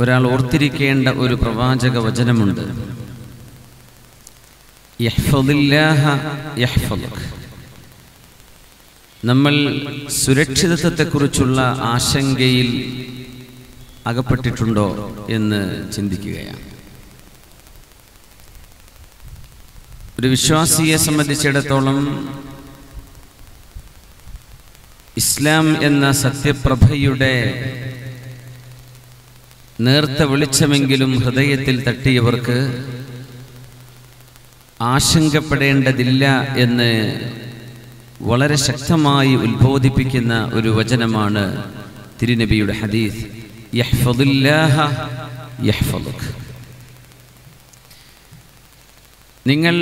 ഒരാൾ ഓർത്തിരിക്കേണ്ട ഒരു പ്രവാചക വചനമുണ്ട് യഹ്ഫദില്ലാഹ യഹ്ഫദുക്. നമ്മൾ സുരക്ഷിതത്വത്തെക്കുറിച്ചുള്ള ആശങ്കയിൽ അകപ്പെട്ടിട്ടുണ്ടോ എന്ന് ചിന്തിക്കുകയാണ് ഒരു വിശ്വാസിയെ സംബന്ധിച്ചിടത്തോളം ഇസ്ലാം എന്ന സത്യപ്രഭയുടെ നേർത്ത വെളിച്ചമെങ്കിലും ഹൃദയത്തിൽ തട്ടിയവർക്ക് ആശങ്കപ്പെടേണ്ടതില്ല എന്ന് വളരെ ശക്തമായി ഉത്ബോധിപ്പിക്കുന്ന ഒരു വചനമാണ് തിരുനബിയുടെ ഹദീസ് യഹ്ഫദുല്ലാഹ യഹ്ഫദുക് നിങ്ങൾ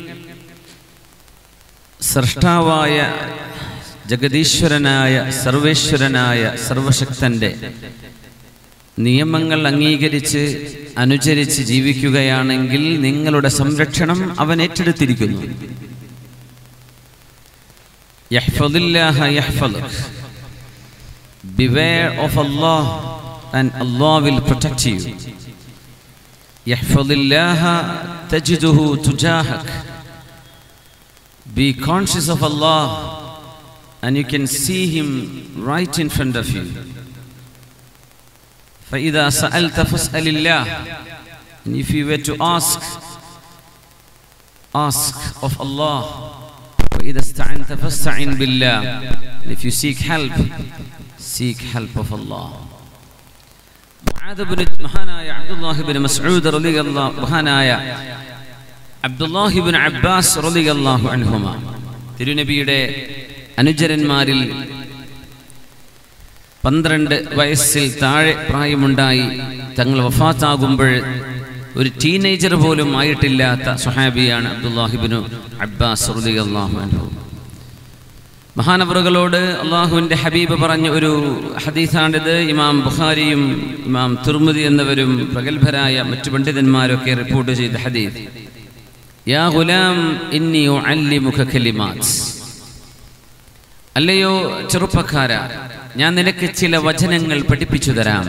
സൃഷ്ടാവായ ജഗദീശ്വരനായ സർവേശ്വരനായ സർവശക്തന്റെ നിയമങ്ങൾ അംഗീകരിച്ച് അനുചരിച്ച് ജീവിക്കുകയാണെങ്കിൽ നിങ്ങളുടെ സംരക്ഷണം അവൻ ഏറ്റെടുത്തിരിക്കുന്നു യഹ്ഫദില്ലാഹ യഹ്ഫദുക്. Beware of Allah and Allah will protect you. യഹ്ഫദില്ലാഹ തജിദുഹു തുജാഹക്. Be conscious of Allah and you can see him right in front of you. فإذا سألت فاسأل الله and if you were to ask ask of Allah وإذا استعنت فاستعن بالله and if you seek help seek help of Allah Muadh bin മഹാനായ Abdullahi bin Masood റളിയല്ലാഹു മഹാനായ Abdullahi bin Abbas റളിയല്ലാഹു അൻഹുമ തിരുനബിയുടെ അനുചരന്മാരിൽ പന്ത്രണ്ട് വയസ്സിൽ താഴെ പ്രായമുണ്ടായി തങ്ങൾ വഫാത്താകുമ്പോൾ ഒരു ടീനേജർ പോലും ആയിട്ടില്ലാത്ത സുഹാബിയാണ് അബ്ദുല്ലാഹിബിനു അബ്ബാസ് റളിയല്ലാഹു അൻഹു മഹാനവറുകളോട് അള്ളാഹുവിൻ്റെ ഹബീബ് പറഞ്ഞ ഒരു ഹദീസാണിത് ഇമാം ബുഖാരിയും ഇമാം തുർമുദി എന്നിവരും പ്രഗത്ഭരായ മറ്റു പണ്ഡിതന്മാരൊക്കെ റിപ്പോർട്ട് ചെയ്ത ഹദീസ് യാ ഗുലാം ഇന്നി ഉഅല്ലിമുക കലിമാത്ത് അല്ലയോ ചെറുപ്പക്കാര ഞാൻ നിനക്ക് ചില വചനങ്ങൾ പഠിപ്പിച്ചു തരാം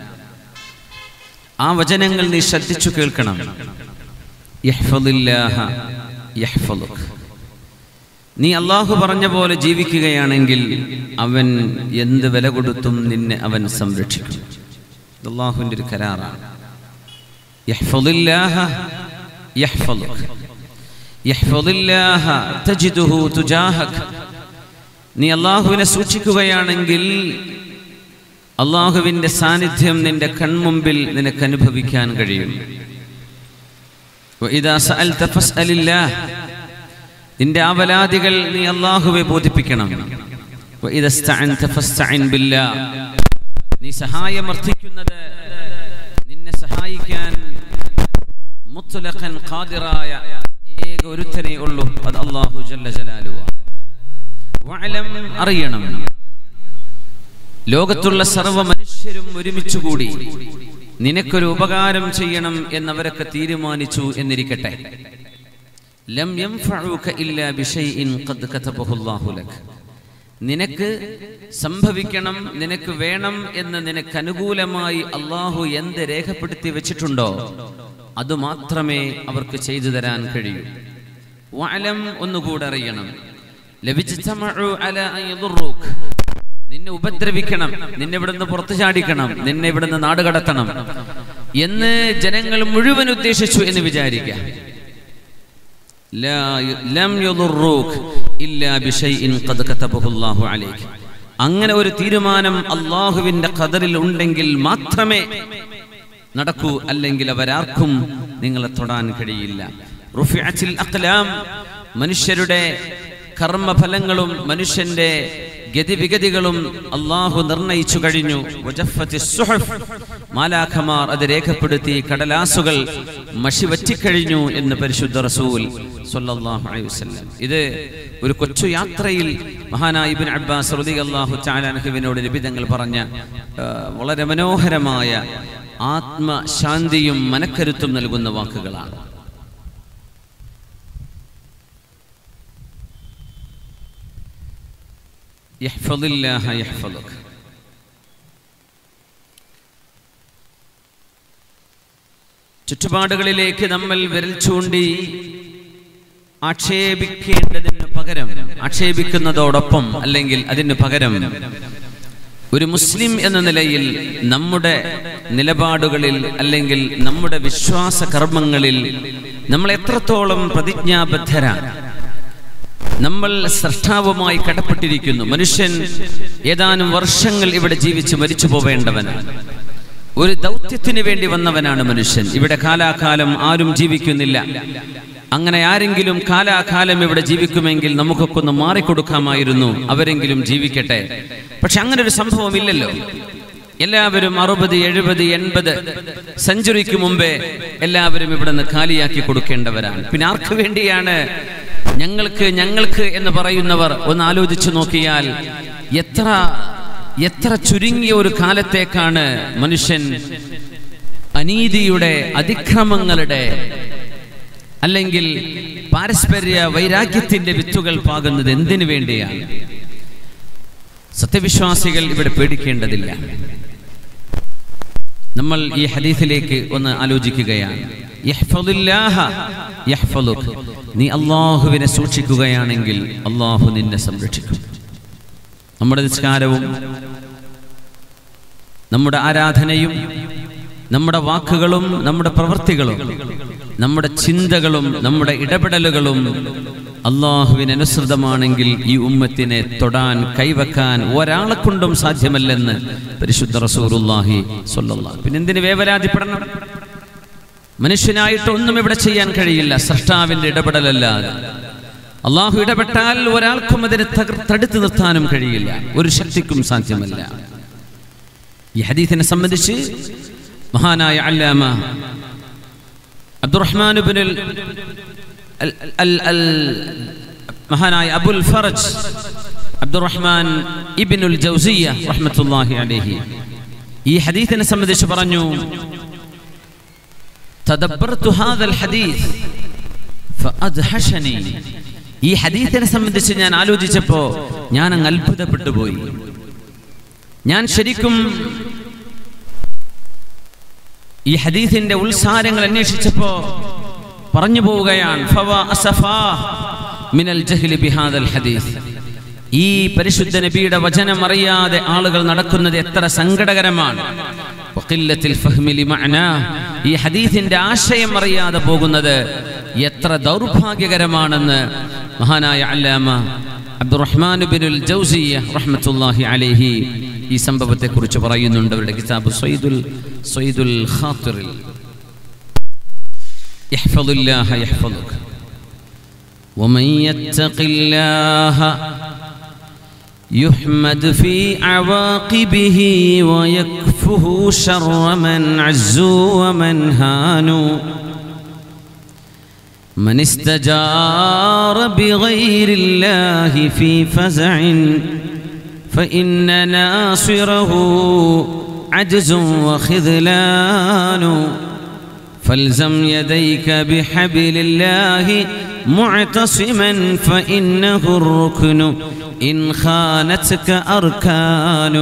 ആ വചനങ്ങൾ നീ ശ്രദ്ധിച്ചു കേൾക്കണം യഹ്ഫദില്ലാഹ യഹ്ഫദുക്. നീ അള്ളാഹു പറഞ്ഞ പോലെ ജീവിക്കുകയാണെങ്കിൽ അവൻ എന്ത് വില കൊടുത്തും നിന്നെ അവൻ സംരക്ഷിക്കും ഇത് അള്ളാഹുവിൻ്റെ ഒരു കരാറാണ് യഹ്ഫദില്ലാഹ യഹ്ഫദുക്. യഹ്ഫദില്ലാഹ തജിദുഹു തുജാഹക്. നീ അള്ളാഹുവിനെ സൂക്ഷിക്കുകയാണെങ്കിൽ അള്ളാഹുവിൻ്റെ സാന്നിധ്യം നിന്റെ കൺമുമ്പിൽ നിനക്ക് അനുഭവിക്കാൻ കഴിയും وإذا سألت فاسأل الله. നിന്റെ ആവലാദികൾ നീ അള്ളാഹുവെ ബോധിപ്പിക്കണം وإذا استعنت فاستعن بالله. നീ സഹായമർത്ഥിക്കുന്നത് നിന്നെ സഹായിക്കാൻ മുത്ലഖൻ ഖാദിറായ ഏക ഒരുത്തനേ ഉള്ളൂ അത് അള്ളാഹു ജല്ല ജലാലുവാണ് വഅലം അറിയണം ലോകത്തുള്ള സർവ്വ മനുഷ്യരും ഒരുമിച്ച് കൂടി നിനക്കൊരു ഉപകാരം ചെയ്യണം എന്നവരൊക്കെ തീരുമാനിച്ചു എന്നിരിക്കട്ടെ ലം യൻഫഉക ഇല്ലാ ബിശൈഇൻ ഖദ് കതബഹു അല്ലാഹു ലക് നിനക്ക് സംഭവിക്കണം നിനക്ക് വേണം എന്ന് നിനക്ക് അനുകൂലമായി അള്ളാഹു എന്ത് രേഖപ്പെടുത്തി വെച്ചിട്ടുണ്ടോ അത് മാത്രമേ അവർക്ക് ചെയ്തു തരാൻ കഴിയൂ വഅലം ഒന്നുകൂടെ അറിയണം ലവിജ്തമഉ അല അൻ യദുറൂക്. നിന്നെ ഉപദ്രവിക്കണം നിന്നെ ഇവിടുന്ന് പുറത്തു ചാടിക്കണം നിന്നെ ഇവിടുന്ന് നാട് കടത്തണം എന്ന് ജനങ്ങൾ മുഴുവൻ ഉദ്ദേശിച്ചു എന്ന് വിചാരിക്കുക ലാ യ- ലം യദുറൂക് ഇല്ലാ ബിശൈഇൻ ഖദ് കതബഹു അല്ലാഹു അലൈക്. അങ്ങനെ ഒരു തീരുമാനം അള്ളാഹുവിന്റെ ഖദറിൽ ഉണ്ടെങ്കിൽ മാത്രമേ നടക്കൂ അല്ലെങ്കിൽ അവരാർക്കും നിങ്ങളെ തൊടാൻ കഴിയില്ല റുഫിഅത്തിൽ അഖ്ലാം മനുഷ്യരുടെ കർമ്മഫലങ്ങളും മനുഷ്യന്റെ ഗതിവിഗതികളും അള്ളാഹു നിർണയിച്ചു കഴിഞ്ഞു വജഫത്തി സുഹഫ്. മാലാഖമാർ അത് രേഖപ്പെടുത്തി കടലാസുകൾ മഷിവറ്റിക്കഴിഞ്ഞു എന്ന് പരിശുദ്ധ റസൂൽ സ്വല്ലല്ലാഹു അലൈഹി വസല്ലം ഇത് ഒരു കൊച്ചു യാത്രയിൽ മഹാനായ ഇബ്നു അബ്ബാസ് റളിയല്ലാഹു തആല അൻഹുവിനോട് നബി തങ്ങൾ പറഞ്ഞ ആ, വളരെ മനോഹരമായ ആത്മശാന്തിയും മനക്കരുത്തും നൽകുന്ന വാക്കുകളാണ് യഹ്ഫദില്ലാഹ യഹ്ഫദുക. ചുറ്റുപാടുകളിലേക്ക് നമ്മൾ വിരൽ ചൂണ്ടി ആക്ഷേപിക്കേണ്ടതിന് പകരം ആക്ഷേപിക്കുന്നതോടൊപ്പം അല്ലെങ്കിൽ അതിന് പകരം ഒരു മുസ്ലിം എന്ന നിലയിൽ നമ്മുടെ നിലപാടുകളിൽ അല്ലെങ്കിൽ നമ്മുടെ വിശ്വാസ കർമ്മങ്ങളിൽ നമ്മൾ എത്രത്തോളം പ്രതിജ്ഞാബദ്ധരാണ് നമ്മൾ സൃഷ്ടാവുമായി കടപ്പെട്ടിരിക്കുന്നു മനുഷ്യൻ ഏതാനും വർഷങ്ങൾ ഇവിടെ ജീവിച്ച് മരിച്ചു പോവേണ്ടവനാണ് ഒരു ദൗത്യത്തിന് വേണ്ടി വന്നവനാണ് മനുഷ്യൻ ഇവിടെ കാലാകാലം ആരും ജീവിക്കുന്നില്ല അങ്ങനെ ആരെങ്കിലും കാലാകാലം ഇവിടെ ജീവിക്കുമെങ്കിൽ നമുക്കൊക്കെ ഒന്ന് മാറിക്കൊടുക്കാമായിരുന്നു അവരെങ്കിലും ജീവിക്കട്ടെ പക്ഷെ അങ്ങനെ ഒരു സംഭവം ഇല്ലല്ലോ എല്ലാവരും അറുപത് എഴുപത് എൺപത് സെഞ്ചുറിക്ക് മുമ്പേ എല്ലാവരും ഇവിടെ നിന്ന് കാലിയാക്കി കൊടുക്കേണ്ടവരാണ് പിന്നെ ആർക്ക് വേണ്ടിയാണ് ഞങ്ങൾക്ക് ഞങ്ങൾക്ക് എന്ന് പറയുന്നവർ ഒന്ന് ആലോചിച്ചു നോക്കിയാൽ എത്ര എത്ര ചുരുങ്ങിയ ഒരു കാലത്തേക്കാണ് മനുഷ്യൻ അനീതിയുടെ അതിക്രമങ്ങളുടെ അല്ലെങ്കിൽ പാരസ്പര്യ വൈരാഗ്യത്തിന്റെ വിത്തുകൾ പാകുന്നത് എന്തിനു വേണ്ടിയാണ് സത്യവിശ്വാസികൾ ഇവിടെ പേടിക്കേണ്ടതില്ല നമ്മൾ ഈ ഹദീസിലേക്ക് ഒന്ന് ആലോചിക്കുകയാണ് യഹ്ഫദുല്ലാഹ യഹ്ഫദുക്. നീ അള്ളാഹുവിനെ സൂക്ഷിക്കുകയാണെങ്കിൽ അള്ളാഹു നിന്നെ സംരക്ഷിക്കും നമ്മുടെ നിസ്കാരവും നമ്മുടെ ആരാധനയും നമ്മുടെ വാക്കുകളും നമ്മുടെ പ്രവൃത്തികളും നമ്മുടെ ചിന്തകളും നമ്മുടെ ഇടപെടലുകളും അള്ളാഹുവിന് അനുസൃതമാണെങ്കിൽ ഈ ഉമ്മത്തിനെ തൊടാൻ കൈവക്കാൻ ഒരാളെ കൊണ്ടും സാധ്യമല്ലെന്ന് പരിശുദ്ധ റസൂറുല്ലാഹി സ്വല്ലല്ലാഹു പിന്നെ എന്തിന് വേവലാതിപ്പെടണം മനുഷ്യനായിട്ട് ഒന്നും ഇവിടെ ചെയ്യാൻ കഴിയില്ല സൃഷ്ടാവിന്റെ ഇടപെടലല്ലാതെ അള്ളാഹു ഇടപെട്ടാൽ ഒരാൾക്കും അതിനെ തകർ- തടുത്തു നിർത്താനും കഴിയില്ല ഒരു ശക്തിക്കും സാധ്യമല്ല ഈ ഹദീസിനെ സംബന്ധിച്ച് മഹാനായ അല്ലാമ അബ്ദുറഹ്മാൻ ഇബ്നുൽ അൽ അൽ അൽ മഹാനായ Abul Faraj Abdurrahman Ibnul Jawziyya റഹ്മത്തുള്ളാഹി അലൈഹി ഈ ഹദീസിനെ സംബന്ധിച്ച് പറഞ്ഞു തദബ്ബർതു ഹാദൽ ഹദീസ് ഫഅദ്ഹശനി ഈ ഹദീസിനെ സംബന്ധിച്ച് ഞാൻ ആലോചിച്ചപ്പോ ഞാൻ അങ്ങ് അത്ഭുതപ്പെട്ടു പോയി ഞാൻ ശരിക്കും ഈ ഹദീസിന്റെ ഉത്സാരങ്ങൾ അന്വേഷിച്ചപ്പോ പറഞ്ഞു പോവുകയാണ് ഫവാ അസഫാ മിനൽ ജഹ്ലി ബിഹാദൽ ഹദീസ് ഈ പരിശുദ്ധ നബിയുടെ വചനം അറിയാതെ ആളുകൾ നടക്കുന്നത് എത്ര സങ്കടകരമാണ് വഖില്ലത്തിൽ ഫഹ്മി ലിമഅനാ. ഈ ഹദീസിന്റെ ആശയം അറിയാതെ പോകുന്നത് എത്ര ദൗർഭാഗ്യകരമാണെന്ന് മഹാനായ അല്ലാമ അബ്ദുറഹ്മാൻ ബിനുൽ ജൗസിയ റഹ്മത്തുള്ളാഹി അലൈഹി ഈ സംഭവത്തെ കുറിച്ച് പറയുന്നുണ്ട് അവരുടെ കിതാബ് സയ്യിദുൽ സയ്യിദുൽ ഖാത്തിറിൽ യഹ്ഫദുല്ലാഹ യഹ്ഫദുക ومن يتق الله يحمد في عواقبه ويكفه شر من عزوا ومن هانوا من استجار بغير الله في فزع فإن ناصره عجز وخذلان فالزم يديك بحبل الله معتصما فإنه الركن إن خانتك أركان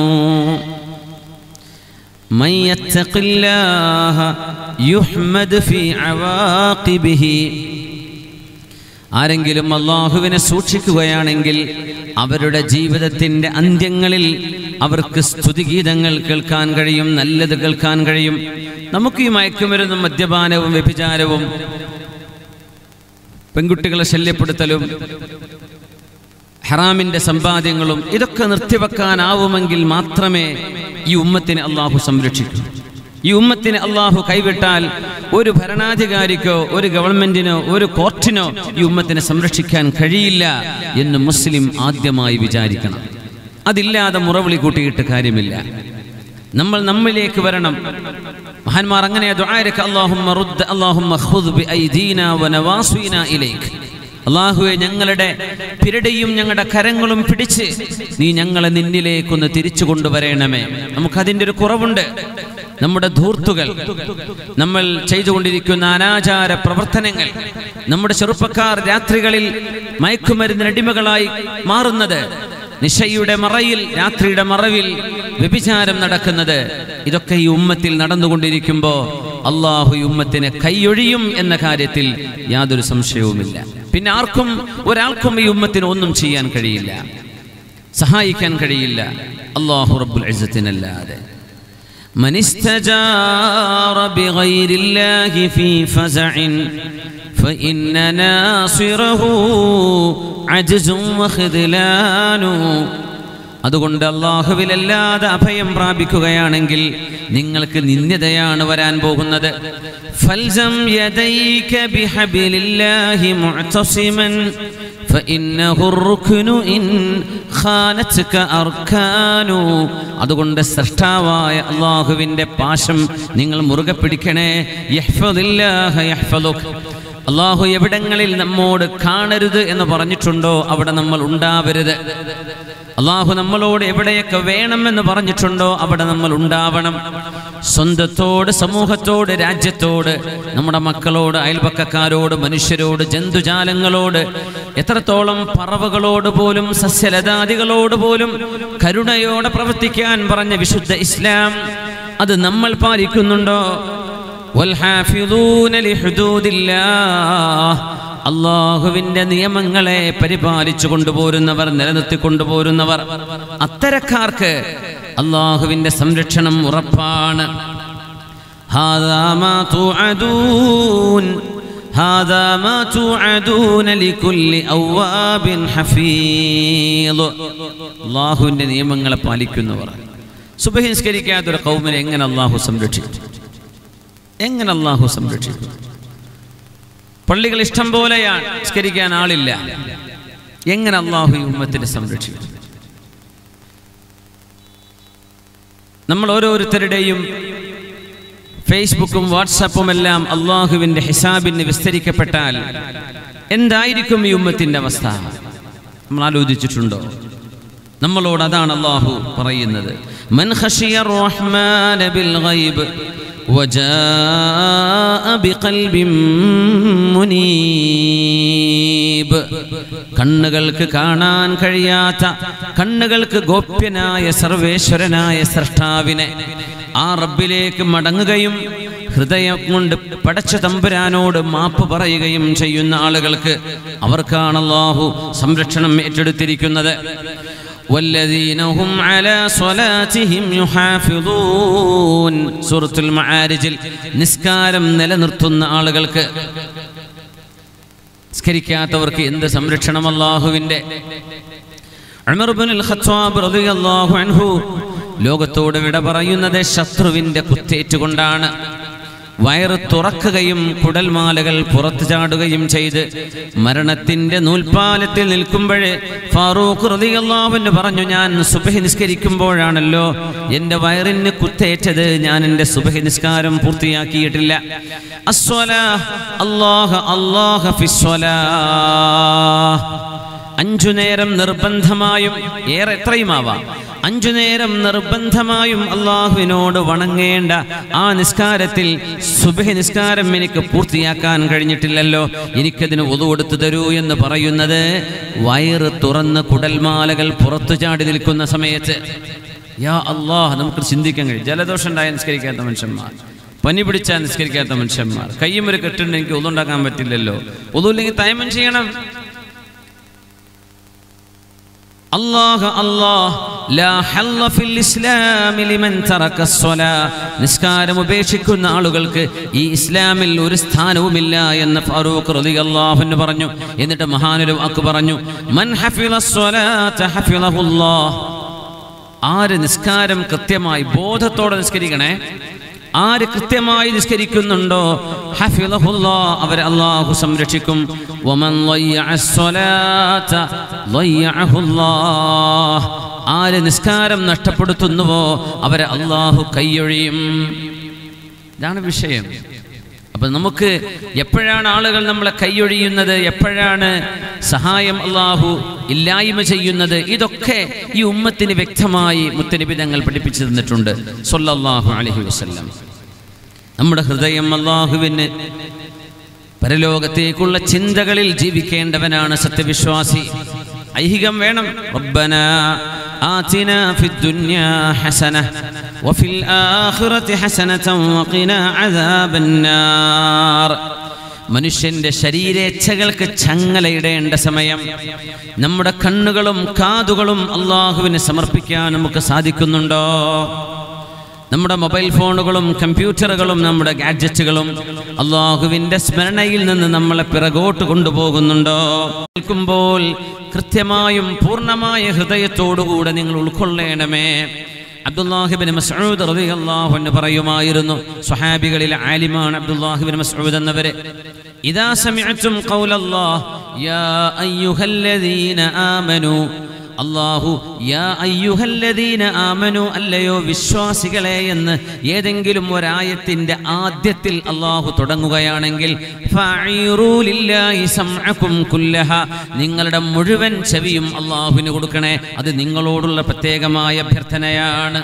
من يتق الله يحمد في عواقبه ആരെങ്കിലും അള്ളാഹുവിനെ സൂക്ഷിക്കുകയാണെങ്കിൽ അവരുടെ ജീവിതത്തിൻ്റെ അന്ത്യങ്ങളിൽ അവർക്ക് സ്തുതിഗീതങ്ങൾ കേൾക്കാൻ കഴിയും നല്ലത് കേൾക്കാൻ കഴിയും നമുക്ക് ഈ മയക്കുമരുന്നും മദ്യപാനവും വ്യഭിചാരവും പെൺകുട്ടികളെ ശല്യപ്പെടുത്തലും ഹറാമിന്റെ സമ്പാദ്യങ്ങളും ഇതൊക്കെ നിർത്തിവെക്കാനാവുമെങ്കിൽ മാത്രമേ ഈ ഉമ്മത്തിനെ അള്ളാഹു സംരക്ഷിക്കൂ ഈ ഉമ്മത്തിനെ അള്ളാഹു കൈവിട്ടാൽ ഒരു ഭരണാധികാരിക്കോ ഒരു ഗവൺമെന്റിനോ ഒരു കോർട്ടിനോ ഈ ഉമ്മത്തിനെ സംരക്ഷിക്കാൻ കഴിയില്ല എന്ന് മുസ്ലിം ആദ്യമായി വിചാരിക്കണം അതില്ലാതെ മുറവിളി കൂട്ടിയിട്ട് കാര്യമില്ല നമ്മൾ നമ്മിലേക്ക് വരണം മഹാന്മാർ അങ്ങനെ ദുആരക്ക് അല്ലാഹുമ്മ റുദ്ദ അല്ലാഹുമ്മ ഖുദ് ബിഐദീന വനവാസിന ഇലൈക് അള്ളാഹുവെ ഞങ്ങളുടെ പിരടിയും ഞങ്ങളുടെ കരങ്ങളും പിടിച്ച് നീ ഞങ്ങളെ നിന്നിലേക്കൊന്ന് തിരിച്ചു കൊണ്ടുവരണമേ നമുക്കതിൻ്റെ ഒരു കുറവുണ്ട് നമ്മുടെ ധൂർത്തുകൾ നമ്മൾ ചെയ്തുകൊണ്ടിരിക്കുന്ന അനാചാര പ്രവർത്തനങ്ങൾ നമ്മുടെ ചെറുപ്പക്കാർ രാത്രികളിൽ മയക്കുമരുന്നിന് അടിമകളായി മാറുന്നത് നിശയുടെ മറയിൽ രാത്രിയുടെ മറവിൽ വ്യഭിചാരം നടക്കുന്നത് ഇതൊക്കെ ഈ ഉമ്മത്തിൽ നടന്നുകൊണ്ടിരിക്കുമ്പോൾ അള്ളാഹു ഈ ഉമ്മത്തിനെ കൈയൊഴിയും എന്ന കാര്യത്തിൽ യാതൊരു സംശയവുമില്ല പിന്നെ ആർക്കും ഒരാൾക്കും ഈ ഉമ്മത്തിന് ഒന്നും ചെയ്യാൻ കഴിയില്ല സഹായിക്കാൻ കഴിയില്ല അള്ളാഹു റബ്ബുൽ ഇസ്സത്തിനല്ലാതെ من استجار بغير الله في فزع فإن ناصره عجز وخذلان അതുകൊണ്ട് അള്ളാഹുവിലല്ലാതെ അഭയം പ്രാപിക്കുകയാണെങ്കിൽ നിങ്ങൾക്ക് നിന്ദ്യതയാണ് വരാൻ പോകുന്നത് ഫൽസം യദൈക ബിഹബിലില്ലാഹി മുഅ്തസിമൻ فإنه الركن إن خانتك أركان അതുകൊണ്ട് സൃഷ്ടാവായ അള്ളാഹുവിൻ്റെ പാശം നിങ്ങൾ മുറുകെ പിടിക്കണേ യഹ്ഫദില്ലാഹ യഹ്ഫദുക് അള്ളാഹു എവിടങ്ങളിൽ നമ്മോട് കാണരുത് എന്ന് പറഞ്ഞിട്ടുണ്ടോ അവിടെ നമ്മൾ ഉണ്ടാവരുത് അള്ളാഹു നമ്മളോട് എവിടെയൊക്കെ വേണമെന്ന് പറഞ്ഞിട്ടുണ്ടോ അവിടെ നമ്മൾ ഉണ്ടാവണം സ്വന്തത്തോട് സമൂഹത്തോട് രാജ്യത്തോട് നമ്മുടെ മക്കളോട് അയൽപക്കക്കാരോട് മനുഷ്യരോട് ജന്തുജാലങ്ങളോട് എത്രത്തോളം പറവകളോട് പോലും സസ്യലതാദികളോട് പോലും കരുണയോടെ പ്രവർത്തിക്കാൻ പറഞ്ഞ വിശുദ്ധ ഇസ്ലാം അത് നമ്മൾ പാലിക്കുന്നുണ്ടോ والحافظون لحدود الله അള്ളാഹുവിന്റെ നിയമങ്ങളെ പരിപാലിച്ചു കൊണ്ടുപോരുന്നവർ നിലനിർത്തി കൊണ്ടുപോരുന്നവർ അത്തരക്കാർക്ക് അള്ളാഹുവിന്റെ സംരക്ഷണം ഉറപ്പാണ് هذا ما توعدون هذا ما توعدون لكل أواب حفيظ അള്ളാഹുവിന്റെ നിയമങ്ങളെ പാലിക്കുന്നവർ സുബഹിസ്കരിക്കാത്തൊരു കൗമിനെ എങ്ങനെ അള്ളാഹു സംരക്ഷിക്കും എങ്ങനെ അള്ളാഹു സംരക്ഷിക്കും പള്ളികൾ ഇഷ്ടം പോലെയാണ് നിസ്കരിക്കാൻ ആളില്ല എങ്ങനെ അള്ളാഹു ഈ ഉമ്മത്തിനെ സംരക്ഷിക്കും നമ്മൾ ഓരോരുത്തരുടെയും ഫേസ്ബുക്കും വാട്സാപ്പും എല്ലാം അള്ളാഹുവിന്റെ ഹിസാബിന് വിസ്തരിക്കപ്പെട്ടാൽ എന്തായിരിക്കും ഈ ഉമ്മത്തിന്റെ അവസ്ഥ നമ്മൾ ആലോചിച്ചിട്ടുണ്ടോ നമ്മളോട് അതാണ് അള്ളാഹു പറയുന്നത് മൻ ഖശിയ റഹ്മാന ബിൽ ഗൈബ് وجاء بقلب منيب കണ്ണുകൾക്ക് കാണാൻ കഴിയാത്ത കണ്ണുകൾക്ക് ഗോപ്യനായ സർവേശ്വരനായ സൃഷ്ടാവിനെ ആ റബ്ബിലേക്ക് മടങ്ങുകയും ഹൃദയം കൊണ്ട് പടച്ച തമ്പുരാനോട് മാപ്പ് പറയുകയും ചെയ്യുന്ന ആളുകൾക്ക് അവർക്കാണ് അല്ലാഹു സംരക്ഷണം ഏറ്റെടുത്തിരിക്കുന്നത് والذين هم على صلاتهم يحافظون സൂറത്തുൽ മആരിജിൽ നിസ്കാരം നിലനിർത്തുന്ന ആളുകൾക്ക് നിസ്കരിക്കാത്തവർക്ക് എന്ത് സംരക്ഷണം അല്ലാഹുവിന്റെ ഉമർ ഇബ്നുൽ ഖത്താബ് റളിയല്ലാഹു അൻഹു ലോകത്തോട് വിട പറയുന്നത് ശത്രുവിന്റെ കുത്തേറ്റുകൊണ്ടാണ് വയറ് തുറക്കുകയും കുടൽമാലകൾ പുറത്തു ചാടുകയും ചെയ്ത് മരണത്തിന്റെ നൂൽപ്പാലത്തിൽ നിൽക്കുമ്പോഴേ ഫാറൂഖ് റളിയല്ലാഹുവിന് പറഞ്ഞു ഞാൻ സുബഹി നിസ്കരിക്കുമ്പോഴാണല്ലോ എൻ്റെ വയറിന് കുത്തേറ്റത് ഞാൻ എൻ്റെ സുബഹി നിസ്കാരം പൂർത്തിയാക്കിയിട്ടില്ല അസ്വലാ അല്ലാഹ അല്ലാഹ ഫിസ്വലാ അഞ്ചു നേരം നിർബന്ധമായും ഏറെ എത്രയുമാവാം അഞ്ചു നേരം നിർബന്ധമായും അള്ളാഹുവിനോട് വണങ്ങേണ്ട ആ നിസ്കാരത്തിൽ സുബഹി നിസ്കാരം എനിക്ക് പൂർത്തിയാക്കാൻ കഴിഞ്ഞിട്ടില്ലല്ലോ എനിക്കതിന് ഒതു കൊടുത്തു തരൂ എന്ന് പറയുന്നത് വയറ് തുറന്ന് കുടൽമാലകൾ പുറത്തു ചാടി നിൽക്കുന്ന സമയത്ത് യാ അള്ളാഹ് നമുക്ക് ചിന്തിക്കാൻ കഴിയും ജലദോഷം ഉണ്ടായ നിസ്കരിക്കാത്ത മനുഷ്യന്മാർ പനി പിടിച്ചാൽ നിസ്കരിക്കാത്ത മനുഷ്യന്മാർ കയ്യും ഒരു കെട്ടുണ്ട് എനിക്ക് ഒതുണ്ടാക്കാൻ പറ്റില്ലല്ലോ ഒതുമില്ലെങ്കിൽ തയമം ചെയ്യണം അല്ലാഹ് അല്ലാഹ് ലാ ഹല്ല ഫിൽ ഇസ്ലാമി ലിമൻ തറക സ്വലാ നിസ്കാരം ഉപേക്ഷിക്കുന്ന ആളുകൾക്ക് ഈ ഇസ്ലാമിൽ ഒരു സ്ഥാനവുമില്ല എന്ന് ഫാറൂഖ് റളിയല്ലാഹു അൻഹു പറഞ്ഞു എന്നിട്ട് മഹാനൊരു വാക്ക് പറഞ്ഞു മൻ ഹഫിള സ്വലാത ഹഫിളഹുല്ലാഹ് ആര് നിസ്കാരം കൃത്യമായി ബോധത്തോടെ നിസ്കരിക്കണേ ആര് കൃത്യമായി നിസ്കരിക്കുന്നുണ്ടോ ഹഫിളഹുല്ലാ അവരെ അള്ളാഹു സംരക്ഷിക്കും വമൻ ളയ്യഅ സ്വലാത ളയ്യഅഹുല്ലാഹ് ആര് നിസ്കാരം നഷ്ടപ്പെടുത്തുന്നുവോ അവരെ അള്ളാഹു കൈയൊഴിയും ഇതാണ് വിഷയം അപ്പൊ നമുക്ക് എപ്പോഴാണ് ആളുകൾ നമ്മളെ കൈയൊഴിയുന്നത് എപ്പോഴാണ് സഹായം അള്ളാഹു ഇല്ലായ്മ ചെയ്യുന്നത് ഇതൊക്കെ ഈ ഉമ്മത്തിന് വ്യക്തമായി മുത്തനബി തങ്ങൾ പഠിപ്പിച്ചു തന്നിട്ടുണ്ട് സൊല്ലാഹു അലഹി വസ്ല്ലാം നമ്മുടെ ഹൃദയം അള്ളാഹുവിന് പരലോകത്തേക്കുള്ള ചിന്തകളിൽ ജീവിക്കേണ്ടവനാണ് സത്യവിശ്വാസി ഐഹികം വേണം റബ്ബന آتنا في الدنيا حسنة وفي الآخرة حسنة وقنا عذاب النار മനുഷ്യന്റെ ശരീരേച്ഛകൾക്ക് ചങ്ങലയിടേണ്ട സമയം നമ്മുടെ കണ്ണുകളും കാതുകളും അള്ളാഹുവിന് സമർപ്പിക്കാൻ നമുക്ക് സാധിക്കുന്നുണ്ടോ നമ്മുടെ മൊബൈൽ ഫോണുകളും കമ്പ്യൂട്ടറുകളും നമ്മുടെ ഗാഡ്ജറ്റുകളും അള്ളാഹുവിന്റെ സ്മരണയിൽ നിന്ന് നമ്മളെ പിറകോട്ട് കൊണ്ടുപോകുന്നുണ്ടോ കേൾക്കുമ്പോൾ കൃത്യമായും പൂർണ്ണമായ ഹൃദയത്തോടുകൂടെ നിങ്ങൾ ഉൾക്കൊള്ളണമേ അബ്ദുല്ലാഹിബിൻ മസ്ഊദ് റളിയല്ലാഹു അൻഹു പറയുമായിരുന്നു സ്വഹാബികളിലെ ആലിമാണ് അബ്ദുല്ലാഹിബിൻ മസ്ഊദ് എന്നവരെ ഇദാ സമിഅതും ഖൗലല്ലാഹ് യാ അയ്യുഹല്ലദീന ആമനൂ അള്ളാഹു യാ അയ്യുഹല്ലദീന ആമനു അല്ലയോ വിശ്വാസികളെ എന്ന് ഏതെങ്കിലും ഒരായത്തിന്റെ ആദ്യത്തിൽ അള്ളാഹു തുടങ്ങുകയാണെങ്കിൽ ഫഅീറൂ ലില്ലാഹി സംഅകും കുല്ലഹ നിങ്ങളുടെ മുഴുവൻ ചെവിയും അള്ളാഹുവിന് കൊടുക്കണേ അത് നിങ്ങളോടുള്ള പ്രത്യേകമായ അഭ്യർത്ഥനയാണ്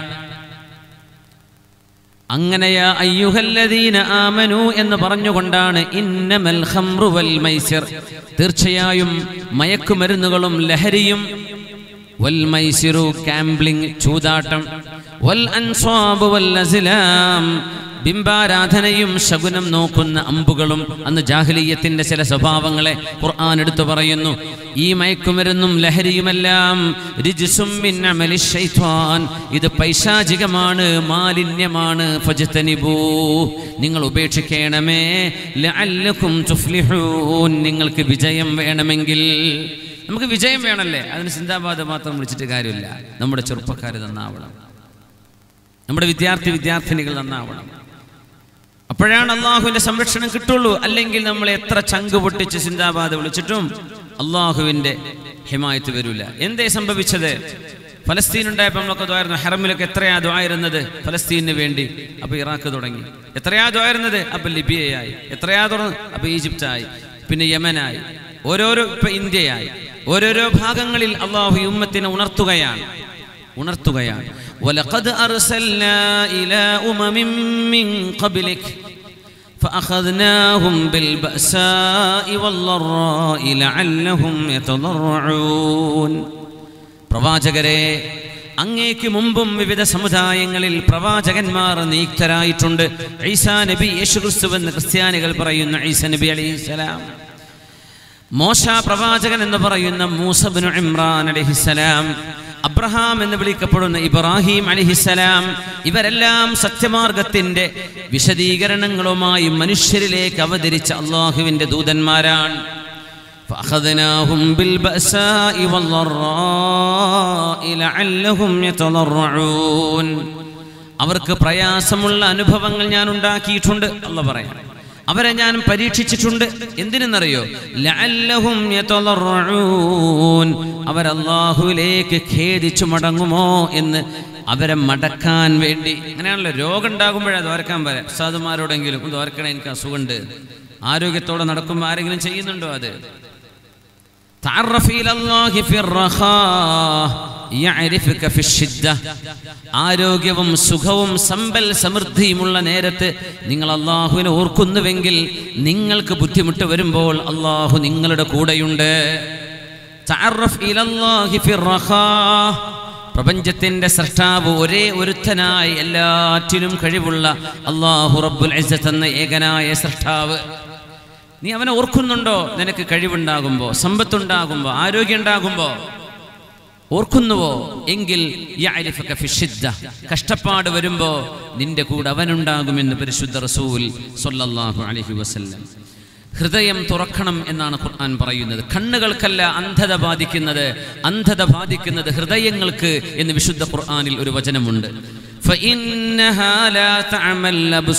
അങ്ങനെയാ അയ്യുഹല്ലദീന ആമനു എന്ന് പറഞ്ഞുകൊണ്ടാണ് ഇന്നമൽ ഖംറു വൽ മൈസിർ തീർച്ചയായും മയക്കുമരുന്നുകളും ലഹരിയും വൽ മൈസിറു ഗാംബ്ലിംഗ് ചൂതാട്ടം വൽ അൻസ്വാബ് വൽ അസ്ലാം ബിംബാരാധനയും ശകുനം നോക്കുന്ന അമ്പുകളും അന്ന് ജാഹ്ലിയത്തിന്റെ ചില സ്വഭാവങ്ങളെ ഖുർആൻ എടുത്തു പറയുന്നു ഈ മയക്കുമരുന്നും ലഹരിയുമെല്ലാം രിജ്സും മിൻ അമലി ശൈത്വാൻ ഇത് പൈശാചികമാണ് മാലിന്യമാണ് ഫജ്തനിബൂ നിങ്ങൾ ഉപേക്ഷിക്കണമേ ലഅല്ലക്കും തുഫ്ലിഹൂൻ നിങ്ങൾക്ക് വിജയം വേണമെങ്കിൽ നമുക്ക് വിജയം വേണമല്ലേ അതിന് സിന്ദാബാദ് മാത്രം വിളിച്ചിട്ട് കാര്യമില്ല നമ്മുടെ ചെറുപ്പക്കാർ നന്നാവണം നമ്മുടെ വിദ്യാർത്ഥി വിദ്യാർത്ഥിനികൾ നന്നാവണം അപ്പോഴാണ് അള്ളാഹുവിന്റെ സംരക്ഷണം കിട്ടുള്ളൂ അല്ലെങ്കിൽ നമ്മൾ എത്ര ചങ്ക് പൊട്ടിച്ച് സിന്ദാബാദ് വിളിച്ചിട്ടും അള്ളാഹുവിന്റെ ഹിമായത്ത് വരില്ല എന്തേ സംഭവിച്ചത് ഫലസ്തീൻ ഉണ്ടായപ്പോൾ നമ്മളൊക്കെ ദ്വായിരുന്നു ഹറമിലൊക്കെ എത്രയാ ദ്വായിരുന്നത് ഫലസ്തീനു വേണ്ടി അപ്പൊ ഇറാഖ് തുടങ്ങി എത്രയാ ദ്വായിരുന്നത് അപ്പൊ ലിബിയയായി എത്രയാ തുറന്നു അപ്പൊ ഈജിപ്തായി പിന്നെ യമനായി ഓരോരോ ഇപ്പൊ ഇന്ത്യയായി ഓരോരോ ഭാഗങ്ങളിൽ അള്ളാഹു ഈ ഉമ്മത്തിനെ ഉണർത്തുകയാണ് ഉണർത്തുകയാണ് ولقد أرسلنا إلى أمم من قبلك فأخذناهم بالبأساء والضراء لعلهم يتضرعون പ്രവാചകരെ അങ്ങേക്ക് മുമ്പും വിവിധ സമുദായങ്ങളിൽ പ്രവാചകന്മാർ നിയുക്തരായിട്ടുണ്ട് ഈസാ നബി യേശുക്രിസ്തു എന്ന് ക്രിസ്ത്യാനികൾ പറയുന്ന ഈസ നബി അലൈഹിസ്സലാം മോശ പ്രവാചകൻ എന്ന് പറയുന്ന മൂസബിനു ഇമ്രാൻ അലഹിസലാം അബ്രഹാം എന്ന് വിളിക്കപ്പെടുന്ന ഇബ്രാഹിം അലിഹിസലാം ഇവരെല്ലാം സത്യമാർഗത്തിന്റെ വിശദീകരണങ്ങളുമായി മനുഷ്യരിലേക്ക് അവതരിച്ച അള്ളാഹുവിന്റെ ദൂതന്മാരാണ് فأخذناهم بالبأساء والضراء لعلهم يتضرعون അവർക്ക് പ്രയാസമുള്ള അനുഭവങ്ങൾ ഞാൻ ഉണ്ടാക്കിയിട്ടുണ്ട് അല്ല പറയാം അവരെ ഞാൻ പരീക്ഷിച്ചിട്ടുണ്ട് എന്തിനെന്നറിയോ ലഅല്ലഹും യതളറഊൻ അവർ അല്ലാഹുവിലേക്ക് ഖേദിച്ചു മടങ്ങുമോ എന്ന് അവരെ മടക്കാൻ വേണ്ടി അങ്ങനെയാണല്ലോ രോഗം ഉണ്ടാകുമ്പോഴേ ദ്വാരക്കാൻ പറയാം ഉസ്താദുമാരോടെങ്കിലും ദ്വാരക്കണേ എനിക്ക് അസുഖമുണ്ട് ആരോഗ്യത്തോടെ നടക്കുമ്പോൾ ആരെങ്കിലും ചെയ്യുന്നുണ്ടോ അത് تعرف إلى الله في الرخاء يعرفك في الشدة ആരോഗ്യവും സുഖവും സമ്പൽ സമൃദ്ധിയുമുള്ള നേരത്ത് നിങ്ങൾ അള്ളാഹുവിനെ ഓർക്കുന്നുവെങ്കിൽ നിങ്ങൾക്ക് ബുദ്ധിമുട്ട് വരുമ്പോൾ അള്ളാഹു നിങ്ങളുടെ കൂടെയുണ്ട് തഅറഫ് ഇലല്ലാഹി ഫി الرخاء പ്രപഞ്ചത്തിന്റെ സൃഷ്ടാവ് ഒരേ ഒരുത്തനായി എല്ലാറ്റിനും കഴിവുള്ള അള്ളാഹു റബ്ബുൽ ഇസ്സത്ത് എന്ന ഏകനായ സൃഷ്ടാവ് നീ അവനെ ഓർക്കുന്നുണ്ടോ നിനക്ക് കഴിവുണ്ടാകുമ്പോ സമ്പത്തുണ്ടാകുമ്പോ ആരോഗ്യം ഉണ്ടാകുമ്പോ ഓർക്കുന്നുവോ എങ്കിൽ യഅരിഫക ഫി ഷിദ്ദ. കഷ്ടപ്പാട് വരുമ്പോ നിന്റെ കൂടെ അവനുണ്ടാകുമെന്ന് പരിശുദ്ധ റസൂൽ സല്ലല്ലാഹു അലൈഹി വസല്ലം ഹൃദയം തുറക്കണം എന്നാണ് ഖുർആൻ പറയുന്നത് കണ്ണുകൾക്കല്ല അന്ധത ബാധിക്കുന്നത് അന്ധത ബാധിക്കുന്നത് ഹൃദയങ്ങൾക്ക് എന്ന് വിശുദ്ധ ഖുർആനിൽ ഒരു വചനമുണ്ട് فإنها لا تعمى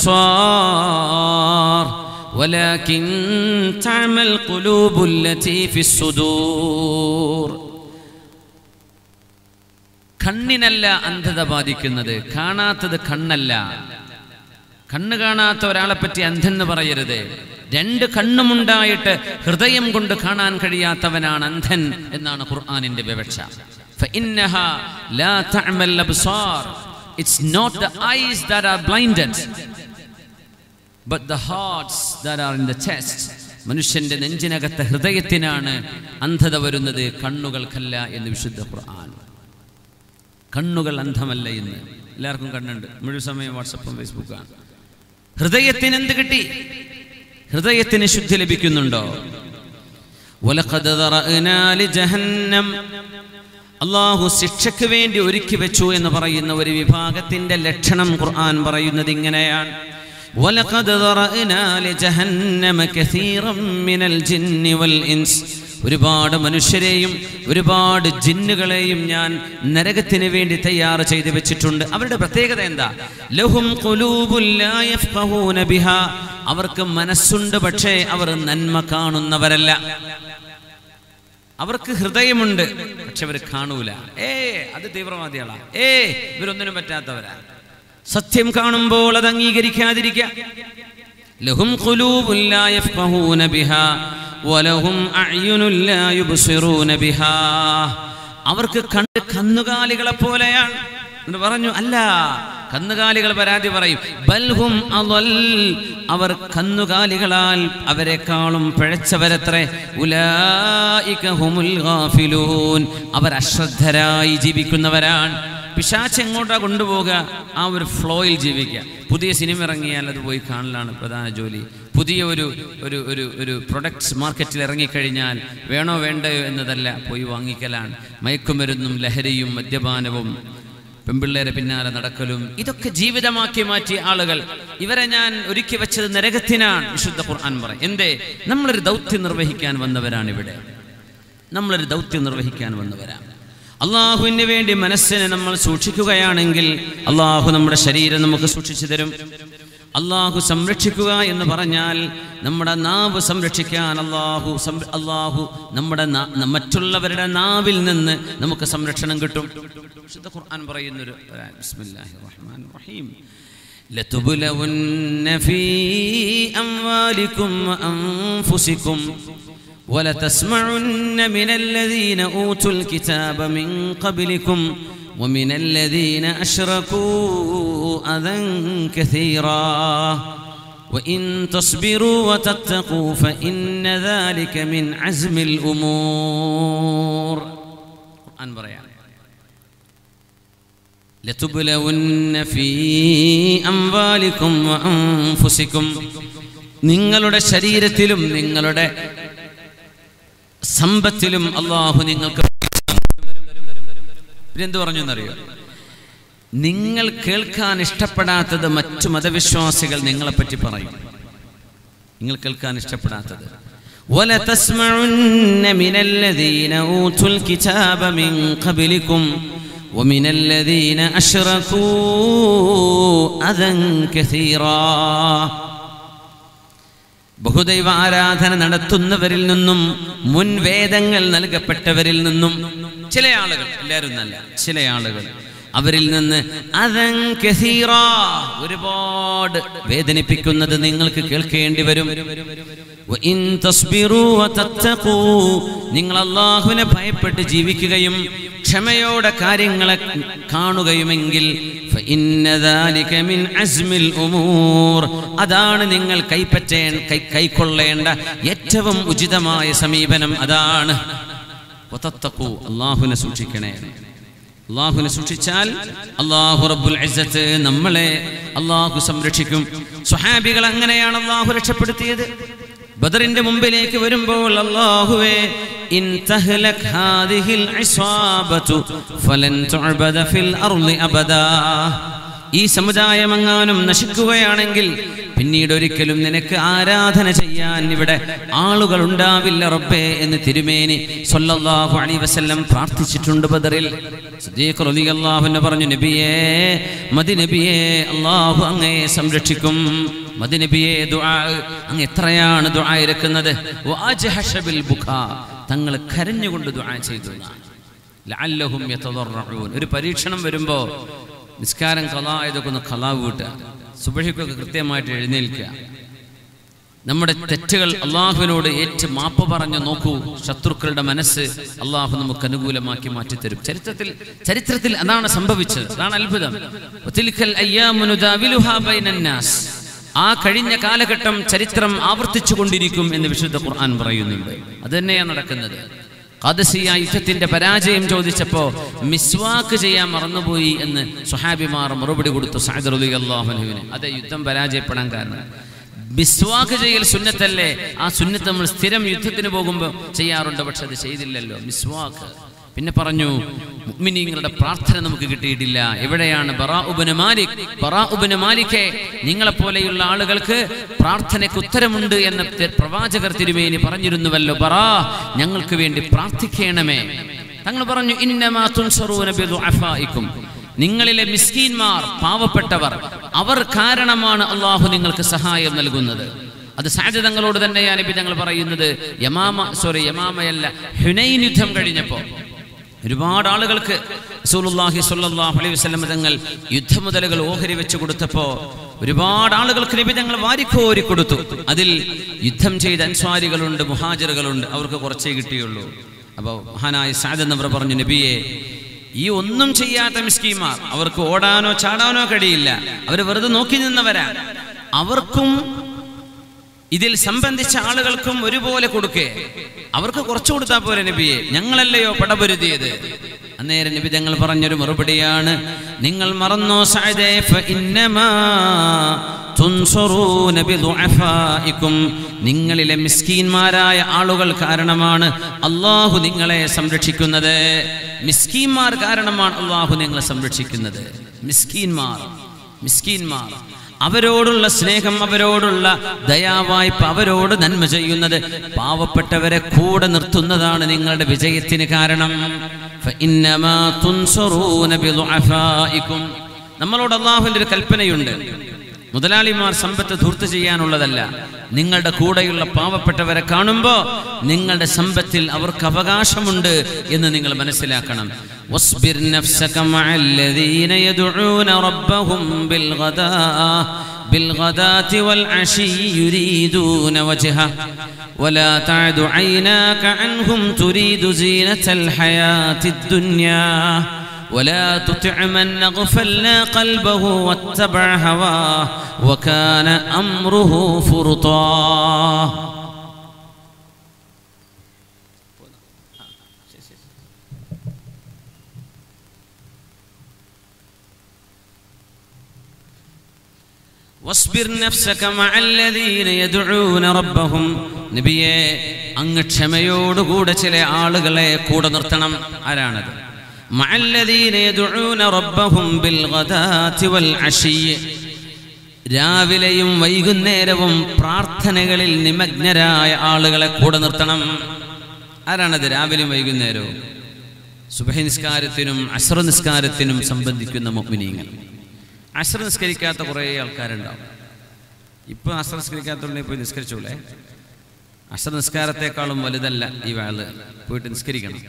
الأبصار ولكن تعمى القلوب التي في الصدور കണ്ണിനല്ല അന്ധത ബാധിക്കുന്നത് കാണാത്തത് കണ്ണല്ല കണ്ണ് കാണാത്ത ഒരാളെ പറ്റി അന്ധെന്ന് പറയരുത് രണ്ട് കണ്ണുമുണ്ടായിട്ട് ഹൃദയം കൊണ്ട് കാണാൻ കഴിയാത്തവനാണ് അന്ധൻ എന്നാണ് ഖുർആനിന്റെ വിവക്ഷ فإنها لا تعمى الأبصار. It's not the eyes that are blinded, but the hearts that are in the chest. മനുഷ്യന്റെ നെഞ്ചിനകത്തെ ഹൃദയത്തിനാണ് അന്ധത വരുന്നത് കണ്ണുകൾക്കല്ല എന്ന് വിശുദ്ധ ഖുർആൻ കണ്ണുകൾ അന്ധമല്ല ഇന്ന് എല്ലാവർക്കും കണ്ണുണ്ട് മുഴുവൻ സമയം വാട്സപ്പും ഫേസ്ബുക്കാണ് ഹൃദയത്തിന് എന്ത് കിട്ടി ഹൃദയത്തിന് ശുദ്ധി ലഭിക്കുന്നുണ്ടോ വലഖദ് ദറഅനാ ലിജഹന്നം അള്ളാഹു ശിക്ഷയ്ക്ക് വേണ്ടി ഒരുക്കി വെച്ചു എന്ന് പറയുന്ന ഒരു വിഭാഗത്തിന്റെ ലക്ഷണം ഖുർആൻ പറയുന്നത് ഇങ്ങനെയാണ് വലഖദ് ദറഅനാ ലിജഹന്നമ കസീറൻ മിനൽ ജിന്നി വൽ ഇൻസ് ഒരുപാട് മനുഷ്യരെയും ഒരുപാട് ജിന്നുകളെയും ഞാൻ നരകത്തിന് വേണ്ടി തയ്യാർ ചെയ്തു വെച്ചിട്ടുണ്ട് അവരുടെ പ്രത്യേകത എന്താ ലഹും ഖുലൂബുൽ ലാ യഫ്ഖഹൂന ബിഹാ അവർക്ക് മനസ്സുണ്ട് പക്ഷേ അവർ നന്മ കാണുന്നവരല്ല അവർക്ക് ഹൃദയമുണ്ട് പക്ഷെ അവർ കാണൂല ഏ അത് തീവ്രവാദികളാ ഏ ഇവരൊന്നിനും പറ്റാത്തവരാ സത്യം കാണുമ്പോൾ അത് അംഗീകരിക്കാതിരിക്ക ലഹും ഖുലൂബുൻ ലാ യഫ്ഖഹൂന ബിഹാ വലഹും അഅ്യുനുൻ ലാ യുബ്സിറൂന ബിഹാ അവർക്ക് കണ്ണ് കന്നുകാലികളെ പോലെയാണ് എന്ന് പറഞ്ഞു അല്ല കന്നുകാലികൾ പരാതി പറയും ബൽഹും അളൽ അവർ കന്നുകാലികളാൽ അവരെക്കാളും പിഴച്ചവരത്രേ ഉലായിക ഹുമുൽ ഗാഫിലൂൻ അവർ അശ്രദ്ധരായി ജീവിക്കുന്നവരാണ് പിശാച്ച് എങ്ങോട്ടാ കൊണ്ടുപോകുക ആ ഒരു ഫ്ലോയിൽ ജീവിക്കുക പുതിയ സിനിമ ഇറങ്ങിയാൽ അത് പോയി കാണലാണ് പ്രധാന ജോലി പുതിയ ഒരു ഒരു ഒരു ഒരു പ്രൊഡക്ട്സ് മാർക്കറ്റിൽ ഇറങ്ങിക്കഴിഞ്ഞാൽ വേണോ വേണ്ടയോ എന്നതല്ല പോയി വാങ്ങിക്കലാണ് മയക്കുമരുന്നും ലഹരിയും മദ്യപാനവും പെമ്പിള്ളേരെ പിന്നാലെ നടക്കലും ഇതൊക്കെ ജീവിതമാക്കി മാറ്റിയ ആളുകൾ ഇവരെ ഞാൻ ഒരുക്കി വെച്ചത് നരകത്തിനാണ് വിശുദ്ധ ഖുർആൻ പറയും എന്തേ നമ്മളൊരു ദൗത്യം നിർവഹിക്കാൻ വന്നവരാണ് ഇവിടെ നമ്മളൊരു ദൗത്യം നിർവഹിക്കാൻ വന്നവരാണ് അള്ളാഹുവിന് വേണ്ടി മനസ്സിനെ നമ്മൾ സൂക്ഷിക്കുകയാണെങ്കിൽ അള്ളാഹു നമ്മുടെ ശരീരം നമുക്ക് സൂക്ഷിച്ചു തരും അള്ളാഹു സംരക്ഷിക്കുക എന്ന് പറഞ്ഞാൽ നമ്മുടെ നാവ് സംരക്ഷിക്കാൻ അള്ളാഹു സം- അള്ളാഹു നമ്മുടെ നാ- മറ്റുള്ളവരുടെ നാവിൽ നിന്ന് നമുക്ക് സംരക്ഷണം കിട്ടും വിശുദ്ധ ഖുർആൻ പറയുന്നൊരു ഒരു- ബിസ്മില്ലാഹിർ റഹ്മാനിർ റഹീം لتبلون في أموالكم وأنفسكم ولتسمعن من الذين أوتوا الكتاب من قبلكم ومن الذين أشركوا أذى كثيرا وإن تصبروا وتتقوا فإن ذلك من عزم الأمور القرآن بريان ലതുബ്ലവുന്ന ഫീ അംവാലിക്കും വഅൻഫുസിക്കും നിങ്ങളുടെ ശരീരത്തിലും നിങ്ങളുടെ സമ്പത്തിലും അള്ളാഹു നിങ്ങൾക്ക് എന്ത് പറഞ്ഞു എന്നറിയോ നിങ്ങൾ കേൾക്കാൻ ഇഷ്ടപ്പെടാത്തത് മറ്റു മതവിശ്വാസികൾ നിങ്ങളെപ്പറ്റി പറയും നിങ്ങൾ കേൾക്കാൻ ഇഷ്ടപ്പെടാത്തത് ولتسمعن من الذين أوتوا الكتاب من قبلكم ومن الذين أشركوا أذى كثيرا ബഹുദൈവ ആരാധന നടത്തുന്നവരിൽ നിന്നും മുൻ വേദങ്ങൾ നൽകപ്പെട്ടവരിൽ നിന്നും ചില ആളുകൾ എല്ലാവരും നല്ല ചില ആളുകൾ അവരിൽ നിന്ന് അതൻ കസീറ ഒരുപാട് വേദനിപ്പിക്കുന്നത് നിങ്ങൾക്ക് കേൾക്കേണ്ടി വരും വഇൻ തസ്ബിറൂ വതത്തഖൂ നിങ്ങൾ അള്ളാഹുവിനെ ഭയപ്പെട്ട് ജീവിക്കുകയും ക്ഷമയോടെ കാര്യങ്ങളെ കാണുകയുമെങ്കിൽ ഫഇന്ന ദാലിക മിൻ അസ്മിൽ ഉമൂർ അതാണ് നിങ്ങൾ കൈപ്പറ്റേ കൈ കൈക്കൊള്ളേണ്ട ഏറ്റവും ഉചിതമായ സമീപനം അതാണ് വതത്തഖൂ അള്ളാഹുവിനെ സൂക്ഷിക്കണേ അള്ളാഹുവിനെ സൂക്ഷിച്ചാൽ അള്ളാഹു റബ്ബുൽ ഇസ്സത്ത് നമ്മളെ അള്ളാഹു സംരക്ഷിക്കും സ്വഹാബികൾ അങ്ങനെയാണ് അള്ളാഹു രക്ഷപ്പെടുത്തിയത് ബദറിന്റെ മുമ്പിലേക്ക് വരുമ്പോൾ അള്ളാഹുവേ ഇൻ തഹ്ലക് ഹാദിഹിൽ ഇസ്വാബതു ഫലൻ തുഅബദ ഫിൽ അർളി അബദാ ഈ സമുദായം എങ്ങാനും നശിക്കുകയാണെങ്കിൽ പിന്നീട് ഒരിക്കലും നിനക്ക് ആരാധന ചെയ്യാൻ ഇവിടെ ആളുകൾ ഉണ്ടാവില്ല റബ്ബേ എന്ന് തിരുമേനി സല്ലല്ലാഹു അലൈഹി വസല്ലം പ്രാർത്ഥിച്ചിട്ടുണ്ട് ബദറിൽ സിദ്ദീഖ് റളിയല്ലാഹു അൻഹു പറഞ്ഞു നബിയേ മദി നബിയേ അല്ലാഹു അങ്ങയെ സംരക്ഷിക്കും മദി നബിയേ ദുആ അങ്ങ് എത്രയാണ് ദുആ ഇരക്കുന്നത് വഅജ്ഹശ ബിൽ ബുകാ തങ്ങൾ കരഞ്ഞുകൊണ്ട് ദുആ ചെയ്തു എന്നാണ്. ലഅല്ലഹും യതദറഊൻ ഒരു പരീക്ഷണം വരുമ്പോൾ നിസ്കാരം കലായതൊക്കെ ഒന്ന് കലാവ് വീട്ടുക സുബഹിക്കൊക്കെ കൃത്യമായിട്ട് എഴുന്നേൽക്കുക നമ്മുടെ തെറ്റുകൾ അള്ളാഹുവിനോട് ഏറ്റ് മാപ്പ് പറഞ്ഞു നോക്കൂ ശത്രുക്കളുടെ മനസ്സ് അള്ളാഹു നമുക്ക് അനുകൂലമാക്കി മാറ്റിത്തരും ചരിത്രത്തിൽ ചരിത്രത്തിൽ അതാണ് സംഭവിച്ചത് അതാണ് അത്ഭുതം വതിൽക്കൽ അയ്യാമു നുദാവിലുഹാ ബൈനന്നാസ്. ആ കഴിഞ്ഞ കാലഘട്ടം ചരിത്രം ആവർത്തിച്ചു കൊണ്ടിരിക്കും എന്ന് വിശുദ്ധ ഖുർആൻ പറയുന്നുണ്ട് അത് തന്നെയാണ് നടക്കുന്നത് ഖദസിയ യുദ്ധത്തിന്റെ പരാജയം ചോദിച്ചപ്പോ മിസ്വാക്ക് ചെയ്യാൻ മറന്നുപോയി എന്ന് സുഹാബിമാർ മറുപടി കൊടുത്തു സഅദ് റളിയല്ലാഹുവിന് അതെ യുദ്ധം പരാജയപ്പെടാൻ കാരണം മിസ്വാക്ക് ചെയ്യൽ സുന്നത്തല്ലേ ആ സുന്നത്ത് നമ്മൾ സ്ഥിരം യുദ്ധത്തിന് പോകുമ്പോൾ ചെയ്യാറുണ്ട് പക്ഷെ അത് ചെയ്തില്ലല്ലോ മിസ്വാക്ക് പിന്നെ പറഞ്ഞു മുഅ്മിനീങ്ങളുടെ പ്രാർത്ഥന നമുക്ക് കിട്ടിയിട്ടില്ല എവിടെയാണ് ബറാഉബിന് മാലിക് ബറാഉബിന് മാലിക്കെ നിങ്ങളെപ്പോലെയുള്ള ആളുകൾക്ക് പ്രാർത്ഥനയ്ക്ക് ഉത്തരമുണ്ട് എന്ന് തെ- പ്രവാചകർ തിരുമേനി പറഞ്ഞിരുന്നുവല്ലോ ബറാ ഞങ്ങൾക്ക് വേണ്ടി പ്രാർത്ഥിക്കണമേ തങ്ങൾ പറഞ്ഞു ഇന്നമാ തുൻസറൂന ബിദുഅഫായിക്കും നിങ്ങളിലെ മിസ്കീന്മാർ പാവപ്പെട്ടവർ അവർ കാരണമാണ് അള്ളാഹു നിങ്ങൾക്ക് സഹായം നൽകുന്നത് അത് സാധ്യ തങ്ങളോട് തന്നെയാണ് നബി തങ്ങൾ പറയുന്നത് യമാമ സോറി യമാമയല്ല ഹുനൈൻ യുദ്ധം കഴിഞ്ഞപ്പോൾ ഒരുപാട് ആളുകൾക്ക് റസൂലുള്ളാഹി സ്വല്ലല്ലാഹു അലൈഹി വസല്ലം തങ്ങൾ യുദ്ധമുതലുകൾ ഓഹരി വെച്ച് കൊടുത്തപ്പോൾ ഒരുപാട് ആളുകൾക്ക് നബി തങ്ങൾ വാരിക്കോരി കൊടുത്തു അതിൽ യുദ്ധം ചെയ്ത അൻസ്വാരികളുണ്ട് മുഹാജറുകളുണ്ട് അവർക്ക് കുറച്ചേ കിട്ടിയുള്ളൂ അപ്പോൾ മഹാനായ സാദ് എന്നവർ പറഞ്ഞു നബിയെ ഈ ഒന്നും ചെയ്യാത്ത മിസ്കീമാർ അവർക്ക് ഓടാനോ ചാടാനോ കഴിയില്ല അവർ വെറുതെ നോക്കി നിന്നവരാ അവർക്കും ഇതിൽ സംബന്ധിച്ച ആളുകൾക്കും ഒരുപോലെ കൊടുക്കേ അവർക്ക് കുറച്ചു കൊടുത്താൽ പോരെ നബിയെ ഞങ്ങളല്ലയോ പടപൊരുതിയത് അന്നേരം നബി തങ്ങൾ പറഞ്ഞൊരു മറുപടിയാണ് നിങ്ങൾ മറന്നോ സഅദേ ഫഇന്നമാ തുൻസറൂന ബിദുഅഫായിക്കും നിങ്ങളിലെ മിസ്കീന്മാരായ ആളുകൾ കാരണമാണ് അള്ളാഹു നിങ്ങളെ സംരക്ഷിക്കുന്നത് മിസ്കീന്മാർ കാരണമാണ് അള്ളാഹു നിങ്ങളെ സംരക്ഷിക്കുന്നത് മിസ്കീന്മാർ മിസ്കീന്മാർ അവരോടുള്ള സ്നേഹം അവരോടുള്ള ദയാവായ്പ അവരോട് നന്മ ചെയ്യുന്നത് പാവപ്പെട്ടവരെ കൂടെ നിർത്തുന്നതാണ് നിങ്ങളുടെ വിജയത്തിന് കാരണം ഫഇന്നമാ തുൻസറൂന ബിദുഅഫായിക്കും. നമ്മളോട് അള്ളാഹുവിൻ്റെ ഒരു കൽപ്പനയുണ്ട് മുതലാളിമാർ സമ്പത്ത് ധൂർത്ത് ചെയ്യാനുള്ളതല്ല നിങ്ങളുടെ കൂടെയുള്ള പാവപ്പെട്ടവരെ കാണുമ്പോൾ നിങ്ങളുടെ സമ്പത്തിൽ അവർക്ക് അവകാശമുണ്ട് എന്ന് നിങ്ങൾ മനസ്സിലാക്കണം واصبر نفسك مع الذين يدعون ربهم بالغداء بالغداة والعشي يريدون وجهه ولا تعد عيناك عنهم تريد زينة الحياة الدنيا ولا تطع من اغفلنا قلبه واتبع هواه وكان امره فرطا واصبر نفسك مع الذين يدعون ربهم നബിയെ അങ്ങ് ക്ഷമയോടുകൂടെ ചില ആളുകളെ കൂടെ നിർത്തണം ആരാണത് مع الذين يدعون ربهم بالغداة والعشي രാവിലെയും വൈകുന്നേരവും പ്രാർത്ഥനകളിൽ നിമഗ്നരായ ആളുകളെ കൂടെ നിർത്തണം ആരാണത് രാവിലെയും വൈകുന്നേരവും സുബഹി നിസ്കാരത്തിനും അസ്ര നിസ്കാരത്തിനും സംബന്ധിക്കുന്ന മുഗ്മിനീങ്ങൾ അസ്ര നിസ്കരിക്കാത്ത കുറേ ആൾക്കാരുണ്ടാവും ഇപ്പൊ അസ്ര നിസ്കരിക്കാത്തതുകൊണ്ട് പോയി നിസ്കരിച്ചോളേ അസ്ര നിസ്കാരത്തെക്കാളും വലുതല്ല ഈ വാള് പോയിട്ട് നിസ്കരിക്കണം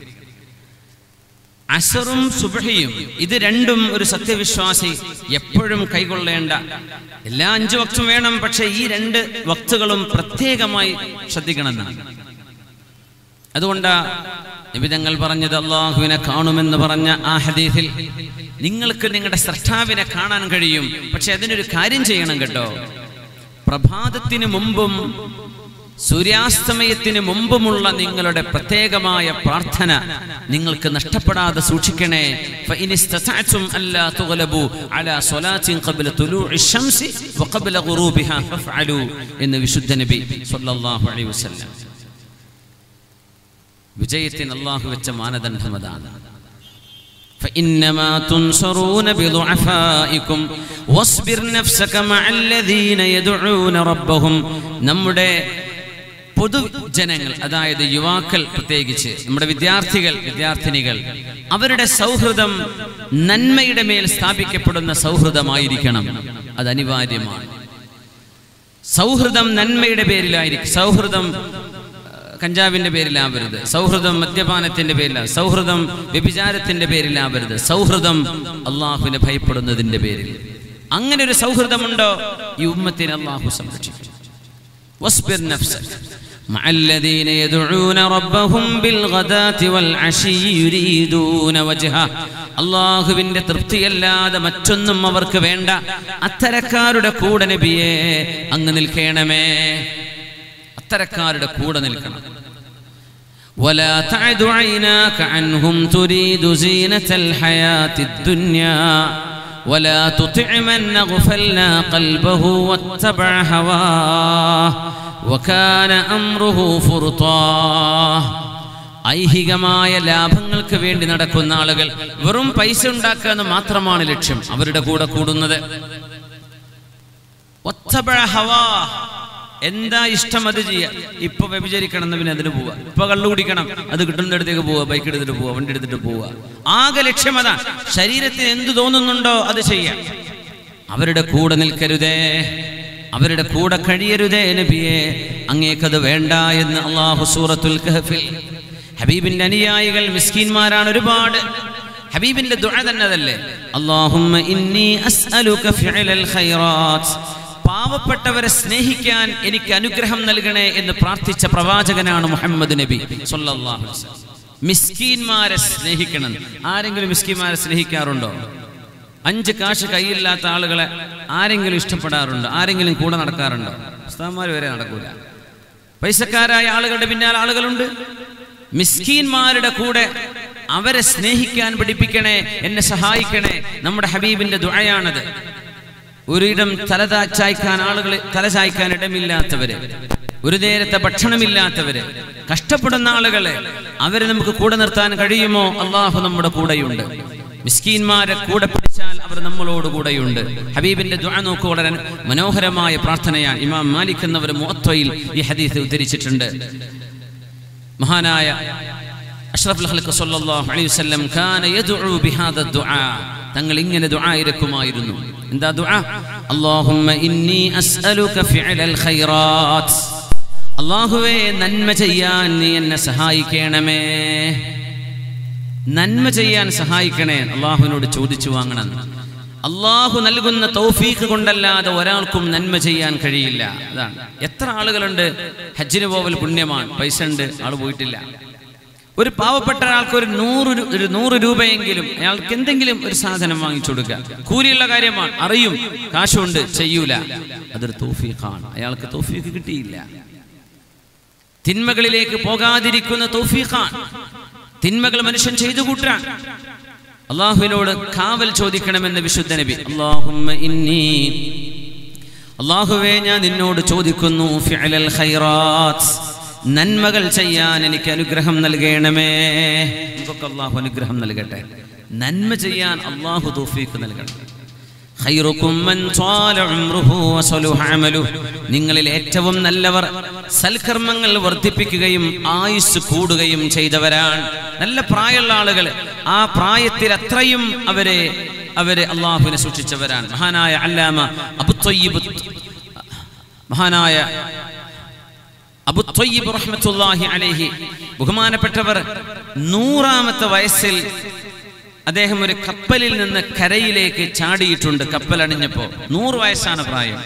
അസറും സുബഹിയും ഇത് രണ്ടും ഒരു സത്യവിശ്വാസി എപ്പോഴും കൈകൊള്ളേണ്ട എല്ലാ അഞ്ചു വക്തും വേണം പക്ഷെ ഈ രണ്ട് വക്തുകളും പ്രത്യേകമായി ശ്രദ്ധിക്കണമെന്നാണ് അതുകൊണ്ടാ നിബിതങ്ങൾ പറഞ്ഞത് അള്ളാഹുവിനെ കാണുമെന്ന് പറഞ്ഞ ആ ഹദീസിൽ നിങ്ങൾക്ക് നിങ്ങളുടെ സ്രഷ്ടാവിനെ കാണാൻ കഴിയും പക്ഷെ അതിനൊരു കാര്യം ചെയ്യണം കേട്ടോ പ്രഭാതത്തിന് മുമ്പും സൂര്യാസ്തമയത്തിന് മുമ്പുമുള്ള നിങ്ങളുടെ പ്രത്യേകമായ പ്രാർത്ഥന നിങ്ങൾക്ക് നഷ്ടപ്പെടാതെ സൂക്ഷിക്കണേ فإن استطعتم ألا تغلبوا على صلاة قبل طلوع الشمس وقبل غروبها فافعلوا എന്ന് വിശുദ്ധ നബി സല്ലല്ലാഹു അലൈഹി വസല്ലം വിജയത്തിന് അള്ളാഹു വെച്ച മാനദണ്ഡം അതാണ് فإنما تنصرون بضعفائكم واصبر نفسك مع الذين يدعون ربهم നമ്മുടെ പൊതുജനങ്ങൾ അതായത് യുവാക്കൾ പ്രത്യേകിച്ച് നമ്മുടെ വിദ്യാർത്ഥികൾ വിദ്യാർത്ഥിനികൾ അവരുടെ സൗഹൃദം നന്മയുടെ മേൽ സ്ഥാപിക്കപ്പെടുന്ന സൗഹൃദമായിരിക്കണം അത് അനിവാര്യമാണ് സൗഹൃദം നന്മയുടെ പേരിലായിരിക്കും സൗഹൃദം കഞ്ചാവിന്റെ പേരിലാവരുത് സൗഹൃദം മദ്യപാനത്തിന്റെ പേരിലാണ് സൗഹൃദം വ്യഭിചാരത്തിന്റെ പേരിലാവരുത് സൗഹൃദം അള്ളാഹുവിനെ ഭയപ്പെടുന്നതിന്റെ പേരിൽ അങ്ങനെ ഒരു സൗഹൃദമുണ്ടോ ഈ ഉമ്മത്തിനെ അള്ളാഹു സംരക്ഷിക്കും واصبر نفسك مع الذين يدعون ربهم بالغداة والعشي يريدون وجهه അള്ളാഹുവിന്റെ തൃപ്തിയല്ലാതെ മറ്റൊന്നും അവർക്ക് വേണ്ട അത്തരക്കാരുടെ കൂടെ നബിയെ അങ്ങ് നിൽക്കണമേ അത്തരക്കാരുടെ കൂടെ നിൽക്കണം ولا تعد عيناك عنهم تريد زينة الحياة الدنيا ولا تطع من أغفلنا قلبه واتبع هواه وكان أمره فرطا ഐഹികമായ ലാഭങ്ങൾക്ക് വേണ്ടി നടക്കുന്ന ആളുകൾ വെറും പൈസ ഉണ്ടാക്കുക എന്ന് മാത്രമാണ് ലക്ഷ്യം അവരുടെ കൂടെ കൂടുന്നത് ഒത്തബഴ ഹവാ എന്താ ഇഷ്ടം അത് ചെയ്യാം ഇപ്പൊ വ്യഭിചരിക്കണം എന്ന് പിന്നെ അതിന് പോവുക ഇപ്പൊ കള്ളു കുടിക്കണം അത് കിട്ടുന്നിടത്തേക്ക് പോവുക ബൈക്ക് എടുത്തിട്ട് പോവുക വണ്ടി എടുത്തിട്ട് പോവുക ആകെ ലക്ഷ്യം അതാണ് ശരീരത്തിന് എന്ത് തോന്നുന്നുണ്ടോ അത് ചെയ്യാം അവരുടെ കൂടെ നിൽക്കരുതേ അവരുടെ കൂടെ കഴിയരുതേ നബിയെ അങ്ങേക്കത് വേണ്ട എന്ന് അള്ളാഹു സൂറത്തുൽ കഹഫിൽ ഹബീബിന്റെ അനുയായികൾ മിസ്കീന്മാരാണ് ഒരുപാട് ഹബീബിന്റെ ദുആ തന്നെ അതല്ലേ അല്ലാഹുമ്മ ഇന്നി അസ്അലുക ഫിഅലൽ ഖൈറാത്ത് പാവപ്പെട്ടവരെ സ്നേഹിക്കാൻ എനിക്ക് അനുഗ്രഹം നൽകണേ എന്ന് പ്രാർത്ഥിച്ച പ്രവാചകനാണ് മുഹമ്മദ് നബി സല്ലല്ലാഹു അലൈഹി വസല്ലം മിസ്കീന്മാരെ സ്നേഹിക്കണം ആരെങ്കിലും മിസ്കീന്മാരെ സ്നേഹിക്കാറുണ്ടോ അഞ്ച് കാശ് കയ്യില്ലാത്ത ആളുകളെ ആരെങ്കിലും ഇഷ്ടപ്പെടാറുണ്ടോ ആരെങ്കിലും കൂടെ നടക്കാറുണ്ടോ ഉസ്താദ്മാർ വരെ നടക്കൂല പൈസക്കാരായ ആളുകളുടെ പിന്നാലെ ആളുകളുണ്ട് മിസ്കീന്മാരുടെ കൂടെ അവരെ സ്നേഹിക്കാൻ പഠിപ്പിക്കണേ എന്നെ സഹായിക്കണേ നമ്മുടെ ഹബീബിന്റെ ദുഴയാണത് ഒരിടം തല ചായ്ക്കാൻ ആളുകൾ തല ചായ്ക്കാൻ ഇടമില്ലാത്തവര് ഒരു നേരത്തെ ഭക്ഷണമില്ലാത്തവര് കഷ്ടപ്പെടുന്ന ആളുകളെ അവരെ നമുക്ക് കൂടെ നിർത്താൻ കഴിയുമോ അള്ളാഹു നമ്മുടെ കൂടെയുണ്ട് മിസ്കീന്മാരെ കൂടെ പിടിച്ചാൽ അവർ നമ്മളോട് കൂടെയുണ്ട് ഹബീബിന്റെ ദുആ നോക്കൂ വളരെ മനോഹരമായ പ്രാർത്ഥനയാണ് ഇമാം മാലിക് എന്നവർ മുഅത്വയിൽ ഈ ഹദീസ് ഉദ്ധരിച്ചിട്ടുണ്ട് മഹാനായ അഷ്റഫുൽ ഖൽഖ് സല്ലല്ലാഹു അലൈഹി വസല്ലം കാന യദ്ഉ ബിഹാദ ദുആ തങ്ങൾ ഇങ്ങനെ ദുആ ഇരക്കുമായിരുന്നു എന്താ ദുആ അല്ലാഹുമ്മ ഇന്നി അസ്അലുക ഫിഅലൽ ഖൈറാത്ത് അല്ലാഹുവേ നന്മ ചെയ്യാൻ നീ എന്നെ സഹായിക്കണമേ നന്മ ചെയ്യാൻ സഹായിക്കണേ അള്ളാഹുവിനോട് ചോദിച്ചു വാങ്ങണം അള്ളാഹു നൽകുന്ന തൗഫീഖ് കൊണ്ടല്ലാതെ ഒരാൾക്കും നന്മ ചെയ്യാൻ കഴിയില്ല അതാണ് എത്ര ആളുകളുണ്ട് ഹജ്ജിന് പോവൽ പുണ്യമാണ് പൈസ ഉണ്ട് ആൾ പോയിട്ടില്ല ഒരു പാവപ്പെട്ട ഒരാൾക്ക് ഒരു നൂറ് രു- ഒരു നൂറ് രൂപയെങ്കിലും അയാൾക്ക് എന്തെങ്കിലും ഒരു സാധനം വാങ്ങിച്ചു കൊടുക്കുക കൂലിയുള്ള കാര്യമാണ് അറിയും കാശുണ്ട് ചെയ്യൂല അതൊരു തൗഫീഖാണ് അയാൾക്ക് തൗഫീഖ് കിട്ടിയില്ല തിന്മകളിലേക്ക് പോകാതിരിക്കുന്ന തൗഫീഖാണ് തിന്മകൾ മനുഷ്യൻ ചെയ്തു കൂട്ടാൻ അള്ളാഹുവിനോട് കാവൽ ചോദിക്കണമെന്ന് വിശുദ്ധ നബി അള്ളാഹുമ്മ ഇന്നി അള്ളാഹുവേ ഞാൻ നിന്നോട് ചോദിക്കുന്നു ഫിഅലൽ ഖൈറാത്ത് നന്മകൾ ചെയ്യാൻ എനിക്ക് അനുഗ്രഹം നൽകണമേ നമുക്കൊക്കെ അള്ളാഹു അനുഗ്രഹം നൽകട്ടെ നന്മ ചെയ്യാൻ അള്ളാഹു തൗഫീഖ് നൽകണം ഖൈറുക്കും മൻ ത്വാല ഉംറുഹു വസലുഹ അമലുഹു. നിങ്ങളിൽ ഏറ്റവും നല്ലവർ സൽക്കർമ്മങ്ങൾ വർദ്ധിപ്പിക്കുകയും ആയുസ് കൂടുകയും ചെയ്തവരാണ് നല്ല പ്രായമുള്ള ആളുകൾ ആ പ്രായത്തിൽ അത്രയും അവരെ അവരെ അള്ളാഹുവിനെ സൂക്ഷിച്ചവരാണ് മഹാനായ അല്ലാമ അബു ത്വയ്യിബ് മഹാനായ അബു ത്വയ്യിബ് റഹ്മത്തുള്ളാഹി അലൈഹി ബഹുമാനപ്പെട്ടവർ നൂറാമത്തെ വയസ്സിൽ അദ്ദേഹം ഒരു കപ്പലിൽ നിന്ന് കരയിലേക്ക് ചാടിയിട്ടുണ്ട് കപ്പൽ അണിഞ്ഞപ്പോ നൂറ് വയസ്സാണ് പ്രായം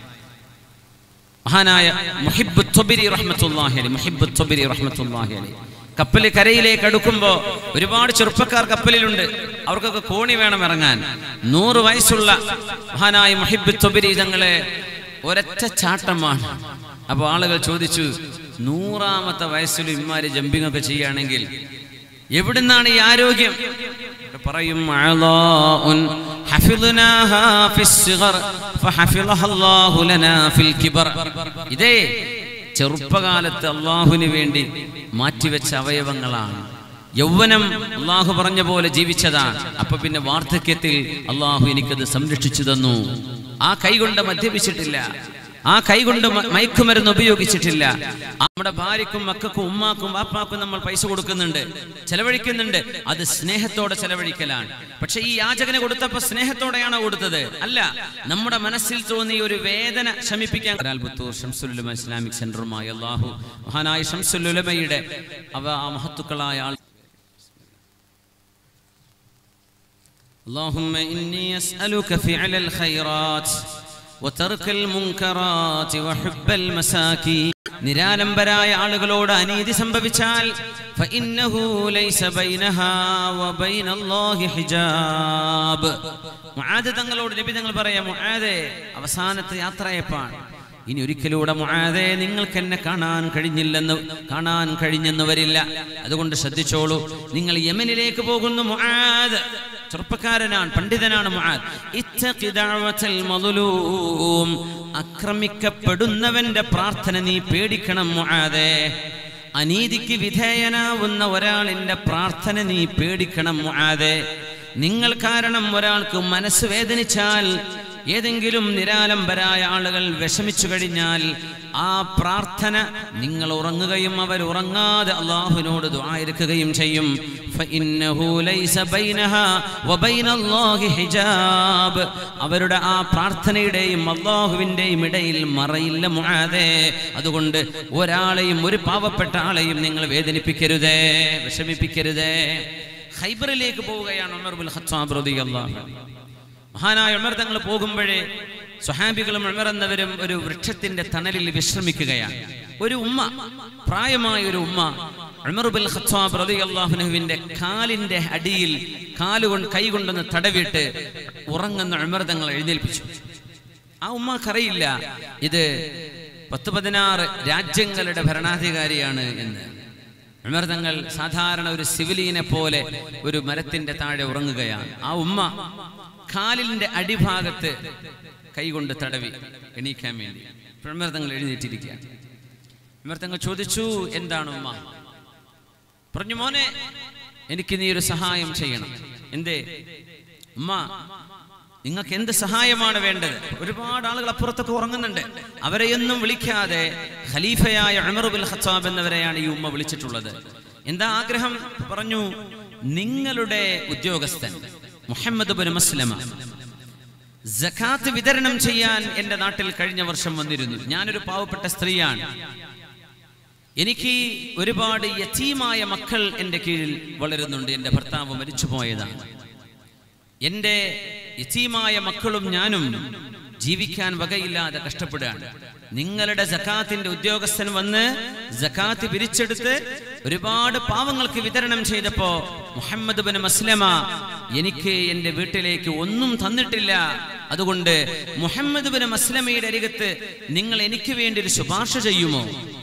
മഹാനായ മുഹിബ് ത്വബിരി റഹ്മത്തുള്ളാഹി അലൈഹി മുഹിബ് ത്വബിരി റഹ്മത്തുള്ളാഹി അലൈഹി കപ്പൽ കരയിലേക്ക് അടുക്കുമ്പോൾ ഒരുപാട് ചെറുപ്പക്കാർ കപ്പലിലുണ്ട് അവർക്കൊക്കെ കോണി വേണം ഇറങ്ങാൻ നൂറ് വയസ്സുള്ള മഹാനായ മുഹിബ് ത്വബിരി തങ്ങളെ ഒരൊറ്റ ചാട്ടമാണ് അപ്പോൾ ആളുകൾ ചോദിച്ചു നൂറാമത്തെ വയസ്സിൽ ഇമാര് ജമ്പിങ് ഒക്കെ ചെയ്യുകയാണെങ്കിൽ എവിടുന്നാണ് ഈ ആരോഗ്യം പറയും അഅളാഉൻ ഹഫിദ്നാഹാ ഫിസ്സിഗർ ഫഹഫിളഹ അല്ലാഹു ലനാ ഫിൽ കിബർ ഇതേ ചെറുപ്പകാലത്ത് അള്ളാഹുവിന് വേണ്ടി മാറ്റിവെച്ച അവയവങ്ങളാണ് യൗവനം അള്ളാഹു പറഞ്ഞ പോലെ ജീവിച്ചതാണ് അപ്പൊ പിന്നെ വാർദ്ധക്യത്തിൽ അള്ളാഹു എനിക്കത് സംരക്ഷിച്ചു തന്നു ആ കൈകൊണ്ട് മദ്യപിച്ചിട്ടില്ല ആ കൈകൊണ്ട് മ- മയക്കുമരുന്ന് ഉപയോഗിച്ചിട്ടില്ല ആ നമ്മുടെ ഭാര്യക്കും മക്കൾക്കും ഉമ്മാക്കും വാപ്പാക്കും നമ്മൾ പൈസ കൊടുക്കുന്നുണ്ട് ചെലവഴിക്കുന്നുണ്ട് അത് സ്നേഹത്തോടെ ചെലവഴിക്കലാണ് പക്ഷെ ഈ യാചകന് കൊടുത്തപ്പോ സ്നേഹത്തോടെയാണോ കൊടുത്തത് അല്ല നമ്മുടെ മനസ്സിൽ തോന്നിയ ഒരു വേദന ശമിപ്പിക്കാൻ പുത്തൂർ ഷംസുലുലമ ഇസ്ലാമിക് സെന്ററുമായി അള്ളാഹു മഹാനായ ഷംസുലുലമയുടെ അവ ആ മഹത്തുക്കളായ ആൾ اللهم إني أسألك فعل الخيرات وترك المنكرات وحب المساكين നിരാലംബരായ ആളുകളോട് അനീതി സംഭവിച്ചാൽ فإنه ليس بينها وبين الله حجاب മുആദ് തങ്ങളോട് നബി തങ്ങൾ പറയാം മുആദേ അവസാനത്തെ യാത്രയപ്പാണ് ഇനി ഒരിക്കലൂടെ മുആദേ നിങ്ങൾക്ക് എന്നെ കാണാൻ കഴിഞ്ഞില്ലെന്ന് കാണാൻ കഴിഞ്ഞെന്ന് വരില്ല അതുകൊണ്ട് ശ്രദ്ധിച്ചോളൂ നിങ്ങൾ യമനിലേക്ക് പോകുന്നു മുആദ് ചെറുപ്പക്കാരനാണ് പണ്ഡിതനാണ് മുആദ് ഇത്തഖി ദഅവത്തൽ മദ്ലൂം ആക്രമിക്കപ്പെടുന്നവന്റെ പ്രാർത്ഥന നീ പേടിക്കണം മുആദേ അനീതിക്ക് വിധേയനാവുന്ന ഒരാളിന്റെ പ്രാർത്ഥന നീ പേടിക്കണം മുആദേ നിങ്ങൾ കാരണം ഒരാൾക്ക് മനസ്സ് വേദനിച്ചാൽ ഏതെങ്കിലും നിരാലംബരായ ആളുകൾ വിഷമിച്ചു കഴിഞ്ഞാൽ ആ പ്രാർത്ഥന നിങ്ങൾ ഉറങ്ങുകയും അവർ ഉറങ്ങാതെ അള്ളാഹുവിനോട് ദ്വായിരിക്കുകയും ചെയ്യും فإنه ليس بينها وبين الله حجاب. അവരുടെ ആ പ്രാർത്ഥനയുടെയും അള്ളാഹുവിൻ്റെയും ഇടയിൽ മറയില്ല മുആദേ അതുകൊണ്ട് ഒരാളെയും ഒരു പാവപ്പെട്ട ആളെയും നിങ്ങൾ വേദനിപ്പിക്കരുതേ വിഷമിപ്പിക്കരുതേ ഖൈബറിലേക്ക് പോവുകയാണ് ഉമർ ബുൽ ഖത്താബ് റളിയല്ലാഹു അൻഹു മഹാനായ ഉമർ തങ്ങൾ പോകുമ്പോഴേ സ്വഹാബികളും ഉമർ എന്നവരും ഒരു വൃക്ഷത്തിന്റെ തണലിൽ വിശ്രമിക്കുകയാണ് ഒരു ഉമ്മ പ്രായമായ ഒരു ഉമ്മ ഉമർ ബിൽ ഖത്താബ് റളിയല്ലാഹുവിന്റെ കാലിന്റെ അടിയിൽ കാലുകൊണ്ട് കൈ കൊണ്ടൊന്ന് തടവിട്ട് ഉറങ്ങുന്ന ഉമർ തങ്ങൾ എഴുന്നേൽപ്പിച്ചു ആ ഉമ്മക്കറിയില്ല ഇത് പത്ത് പതിനാറ് രാജ്യങ്ങളുടെ ഭരണാധികാരിയാണ് എന്ന് ഉമർ തങ്ങൾ സാധാരണ ഒരു സിവിലിയനെ പോലെ ഒരു മരത്തിന്റെ താഴെ ഉറങ്ങുകയാണ് ആ ഉമ്മ കാലിന്റെ അടിഭാഗത്ത് കൈകൊണ്ട് തടവി എണീക്കാൻ വേണ്ടി അപ്പോൾ ഉമർ തങ്ങൾ എഴുന്നേറ്റിരിക്കുകയാണ് ഉമർ തങ്ങൾ ചോദിച്ചു എന്താണ് ഉമ്മ പറഞ്ഞു മോനെ എനിക്ക് നീ ഒരു സഹായം ചെയ്യണം എന്തേ ഉമ്മ നിങ്ങൾക്ക് എന്ത് സഹായമാണ് വേണ്ടത് ഒരുപാട് ആളുകൾ അപ്പുറത്തൊക്കെ ഉറങ്ങുന്നുണ്ട് അവരെയൊന്നും വിളിക്കാതെ ഖലീഫയായ ഉമർ ബിൽ ഖത്താബ് എന്നവരെയാണ് ഈ ഉമ്മ വിളിച്ചിട്ടുള്ളത് എന്താ ആഗ്രഹം പറഞ്ഞു നിങ്ങളുടെ ഉദ്യോഗസ്ഥൻ മുഹമ്മദ് ബിൻ മസ്ലമ ജക്കാത്ത് വിതരണം ചെയ്യാൻ എന്റെ നാട്ടിൽ കഴിഞ്ഞ വർഷം വന്നിരുന്നു ഞാനൊരു പാവപ്പെട്ട സ്ത്രീയാണ് എനിക്ക് ഒരുപാട് യതീമായ മക്കൾ എൻ്റെ കീഴിൽ വളരുന്നുണ്ട് എൻ്റെ ഭർത്താവ് മരിച്ചുപോയതാണ് എൻ്റെ യതീമായ മക്കളും ഞാനും ജീവിക്കാൻ വകയില്ലാതെ കഷ്ടപ്പെടുകയാണ് നിങ്ങളുടെ ജക്കാത്തിന്റെ ഉദ്യോഗസ്ഥൻ വന്ന് ജക്കാത്ത് പിരിച്ചെടുത്ത് ഒരുപാട് പാവങ്ങൾക്ക് വിതരണം ചെയ്തപ്പോ മുഹമ്മദ് ബിൻ മസ്ലമ എനിക്ക് എൻ്റെ വീട്ടിലേക്ക് ഒന്നും തന്നിട്ടില്ല അതുകൊണ്ട് മുഹമ്മദ് ബിൻ മസ്ലമയുടെ അരികത്ത് നിങ്ങൾ എനിക്ക് വേണ്ടി ഒരു ശുപാർശ ചെയ്യുമോ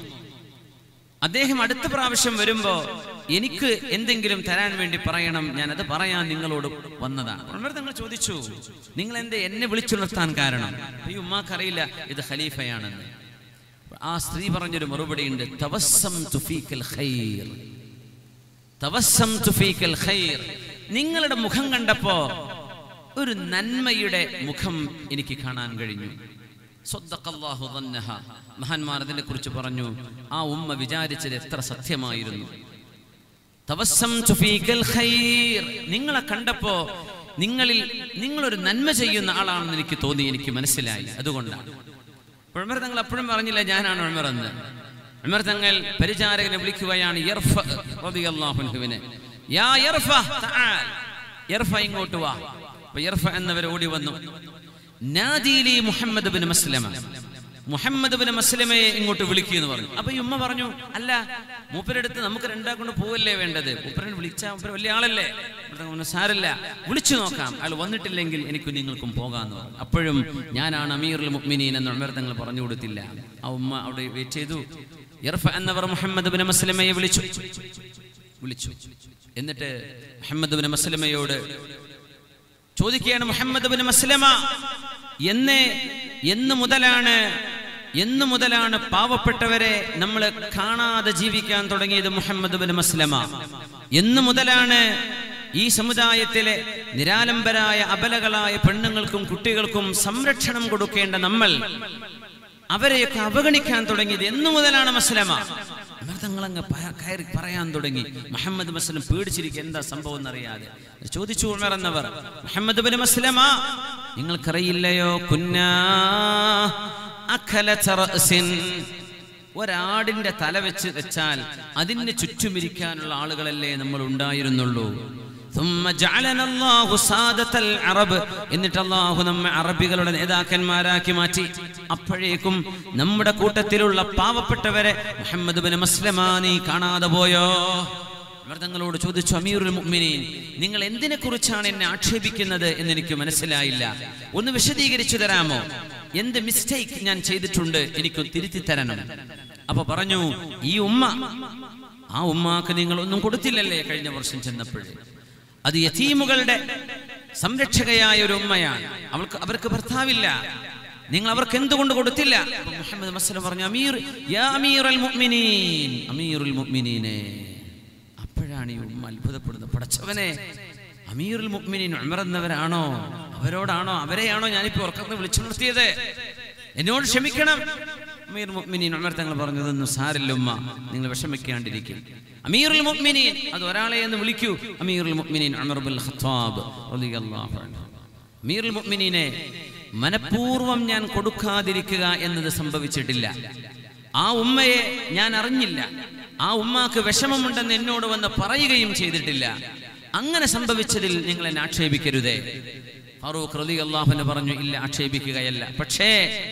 അദ്ദേഹം അടുത്ത പ്രാവശ്യം വരുമ്പോ എനിക്ക് എന്തെങ്കിലും തരാൻ വേണ്ടി പറയണം ഞാൻ അത് പറയാൻ നിങ്ങളോട് വന്നതാണ് ഉമർ തങ്ങൾ ചോദിച്ചു നിങ്ങൾ എന്തേ എന്നെ വിളിച്ചുണർത്താൻ കാരണം ഈ ഉമ്മാക്കറിയില്ല ഇത് ഖലീഫയാണെന്ന് ആ സ്ത്രീ പറഞ്ഞൊരു മറുപടി ഉണ്ട് തവസ്സം തുഫീക്കൽ ഖൈർ തവസ്സം തുഫീക്കൽ ഖൈർ നിങ്ങളുടെ മുഖം കണ്ടപ്പോ ഒരു നന്മയുടെ മുഖം എനിക്ക് കാണാൻ കഴിഞ്ഞു സ്വദ്ദഖല്ലാഹു ظنها. മഹാന്മാർ അതിനെ കുറിച്ച് പറഞ്ഞു ആ ഉമ്മ വിചാരിച്ചത് എത്ര സത്യമായിരുന്നു തവസ്സംതു ഫീകൽ ഖൈർ. നിങ്ങളെ കണ്ടപ്പോ നിങ്ങളിൽ നിങ്ങളൊരു നന്മ ചെയ്യുന്ന ആളാണെന്ന് എനിക്ക് തോന്നി എനിക്ക് മനസ്സിലായി അതുകൊണ്ടാണ് ഉമർ തങ്ങൾ അപ്പോഴും പറഞ്ഞില്ല ഞാനാണ് ഉമർ എന്ന് ഉമർ തങ്ങൾ പരിചാരകനെ വിളിക്കുകയാണ് യർഫ റളിയല്ലാഹു അൻഹുവിനെ. യാ യർഫ തആൽ. യർഫ ഇങ്ങോട്ട് വാ അപ്പൊ യർഫ എന്നവർ ഓടി വന്നു നാദീലി Muhammad bin Maslama Muhammad bin മസ്ലമയെ ഇങ്ങോട്ട് വിളിക്കുക എന്ന് പറഞ്ഞു അപ്പൊ ഈ ഉമ്മ പറഞ്ഞു അല്ല മൂപ്പരെടുത്ത് നമുക്ക് രണ്ടാക്കൊണ്ട് പോവല്ലേ വേണ്ടത് മൂപ്പരൻ വിളിച്ചാൽ മൂപ്പര് വലിയ ആളല്ലേ ഇവിടെ പറഞ്ഞു, സാരല്ല വിളിച്ചു നോക്കാം അയാൾ വന്നിട്ടില്ലെങ്കിൽ എനിക്ക് നിങ്ങൾക്കും പോകാന്ന് പറഞ്ഞു അപ്പോഴും ഞാനാണ് അമീറുൽ മുഅ്മിനീൻ എന്ന് ഉമർ തങ്ങൾ പറഞ്ഞു കൊടുത്തില്ല ആ ഉമ്മ അവിടെ വെയിറ്റ് ചെയ്തു ഇർഫ എന്നവർ മുഹമ്മദ് ബിൻ മസ്ലമയെ വിളിച്ചു വിളിച്ചു എന്നിട്ട് മുഹമ്മദ് ബിൻ മസ്ലമയോട് ചോദിക്കുകയാണ് മുഹമ്മദ് ബിൻ മസ്ലമ എന്ന് എന്ന് മുതലാണ് എന്ന് മുതലാണ് പാവപ്പെട്ടവരെ നമ്മൾ കാണാതെ ജീവിക്കാൻ തുടങ്ങിയത് മുഹമ്മദ് ബിൻ മസ്ലമ എന്ന് മുതലാണ് ഈ സമുദായത്തിലെ നിരാലംബരായ അബലകളായ പെണ്ണുങ്ങൾക്കും കുട്ടികൾക്കും സംരക്ഷണം കൊടുക്കേണ്ട നമ്മൾ അവരെയൊക്കെ അവഗണിക്കാൻ തുടങ്ങിയത് എന്നു മുതലാണ് മസ്ലമ ഉമർ തങ്ങളങ്ങ് പ- കയറി പറയാൻ തുടങ്ങി മുഹമ്മദ് മസ്ലം പേടിച്ചിരിക്കുക എന്താ സംഭവം എന്നറിയാതെ ചോദിച്ചു ഉമർ എന്നവർ മുഹമ്മദ് ബിൻ മസ്ലമ നിങ്ങൾക്കറിയില്ലയോ കുന്നാ അഖലത റഅസിൻ. ഒരാടിന്റെ തല വെച്ച് വെച്ചാൽ അതിന് ചുറ്റുമിരിക്കാനുള്ള ആളുകളല്ലേ നമ്മൾ ഉണ്ടായിരുന്നുള്ളൂ ثم جعلنا الله سادة العرب. എന്നിട്ട് അള്ളാഹു നമ്മെ അറബികളുടെ നേതാക്കന്മാരാക്കി മാറ്റി അപ്പോഴേക്കും നമ്മുടെ കൂട്ടത്തിലുള്ള പാവപ്പെട്ടവരെ മുഹമ്മദ് ബിൻ മസ്ലമ നീ കാണാതെ പോയോ അവർ തങ്ങളോട് ചോദിച്ചു അമീറുൽ മുഅ്മിനീൻ നിങ്ങൾ എന്തിനെ കുറിച്ചാണ് എന്നെ ആക്ഷേപിക്കുന്നത് എന്ന് എനിക്ക് മനസ്സിലായില്ല ഒന്ന് വിശദീകരിച്ചു തരാമോ എന്ത് മിസ്റ്റേക്ക് ഞാൻ ചെയ്തിട്ടുണ്ട് എനിക്ക് തിരുത്തി തരണം അപ്പൊ പറഞ്ഞു ഈ ഉമ്മ ആ ഉമ്മാക്ക് നിങ്ങൾ ഒന്നും കൊടുത്തില്ലല്ലേ കഴിഞ്ഞ വർഷം ചെന്നപ്പോഴേ അത് യതീമുകളുടെ സംരക്ഷകയായ ഒരു ഉമ്മയാണ് അവൾക്ക് അവർക്ക് ഭർത്താവില്ല നിങ്ങൾ അവർക്ക് എന്തുകൊണ്ട് കൊടുത്തില്ല അപ്പൊ മുഹമ്മദ് മസ്ലം പറഞ്ഞു അമീർ യാ അമീറുൽ മുഅ്മിനീൻ അമീറുൽ മുഅ്മിനീനെ അപ്പോഴാണ് ഈ ഉമ്മ അത്ഭുതപ്പെടുന്നത് പടച്ചവനെ അമീറുൽ മുഅ്മിനീൻ ഉമർ എന്നവരാണോ അവരോടാണോ അവരെയാണോ ഞാനിപ്പോ ഉറക്കത്ത് വിളിച്ചു നിർത്തിയത് എന്നോട് ക്ഷമിക്കണം അമീർ മുഅ്മിനീൻ ഉമർ തങ്ങൾ പറഞ്ഞതൊന്നും സാരില്ല ഉമ്മ നിങ്ങൾ വിഷമിക്കാണ്ടിരിക്കും അമീറുൽ മുഅ്മിനീൻ അത് ഒരാളെ എന്ന് വിളിക്കൂ അമീറുൽ മുഅ്മിനീൻ ഉമർ ബിൻ ഖത്താബ് റളിയല്ലാഹു അൻഹു അമീറുൽ മുഅ്മിനീനെ മനഃപൂർവ്വം ഞാൻ കൊടുക്കാതിരിക്കുക എന്നത് സംഭവിച്ചിട്ടില്ല ആ ഉമ്മയെ ഞാൻ അറിഞ്ഞില്ല ആ ഉമ്മാക്ക് വിഷമമുണ്ടെന്ന് എന്നോട് വന്ന് പറയുകയും ചെയ്തിട്ടില്ല അങ്ങനെ സംഭവിച്ചതിൽ നിങ്ങൾ എന്നെ ആക്ഷേപിക്കരുതേ ഫാറൂഖ് റലി അള്ളാഹുന് പറഞ്ഞു ഇല്ല ആക്ഷേപിക്കുകയല്ല പക്ഷേ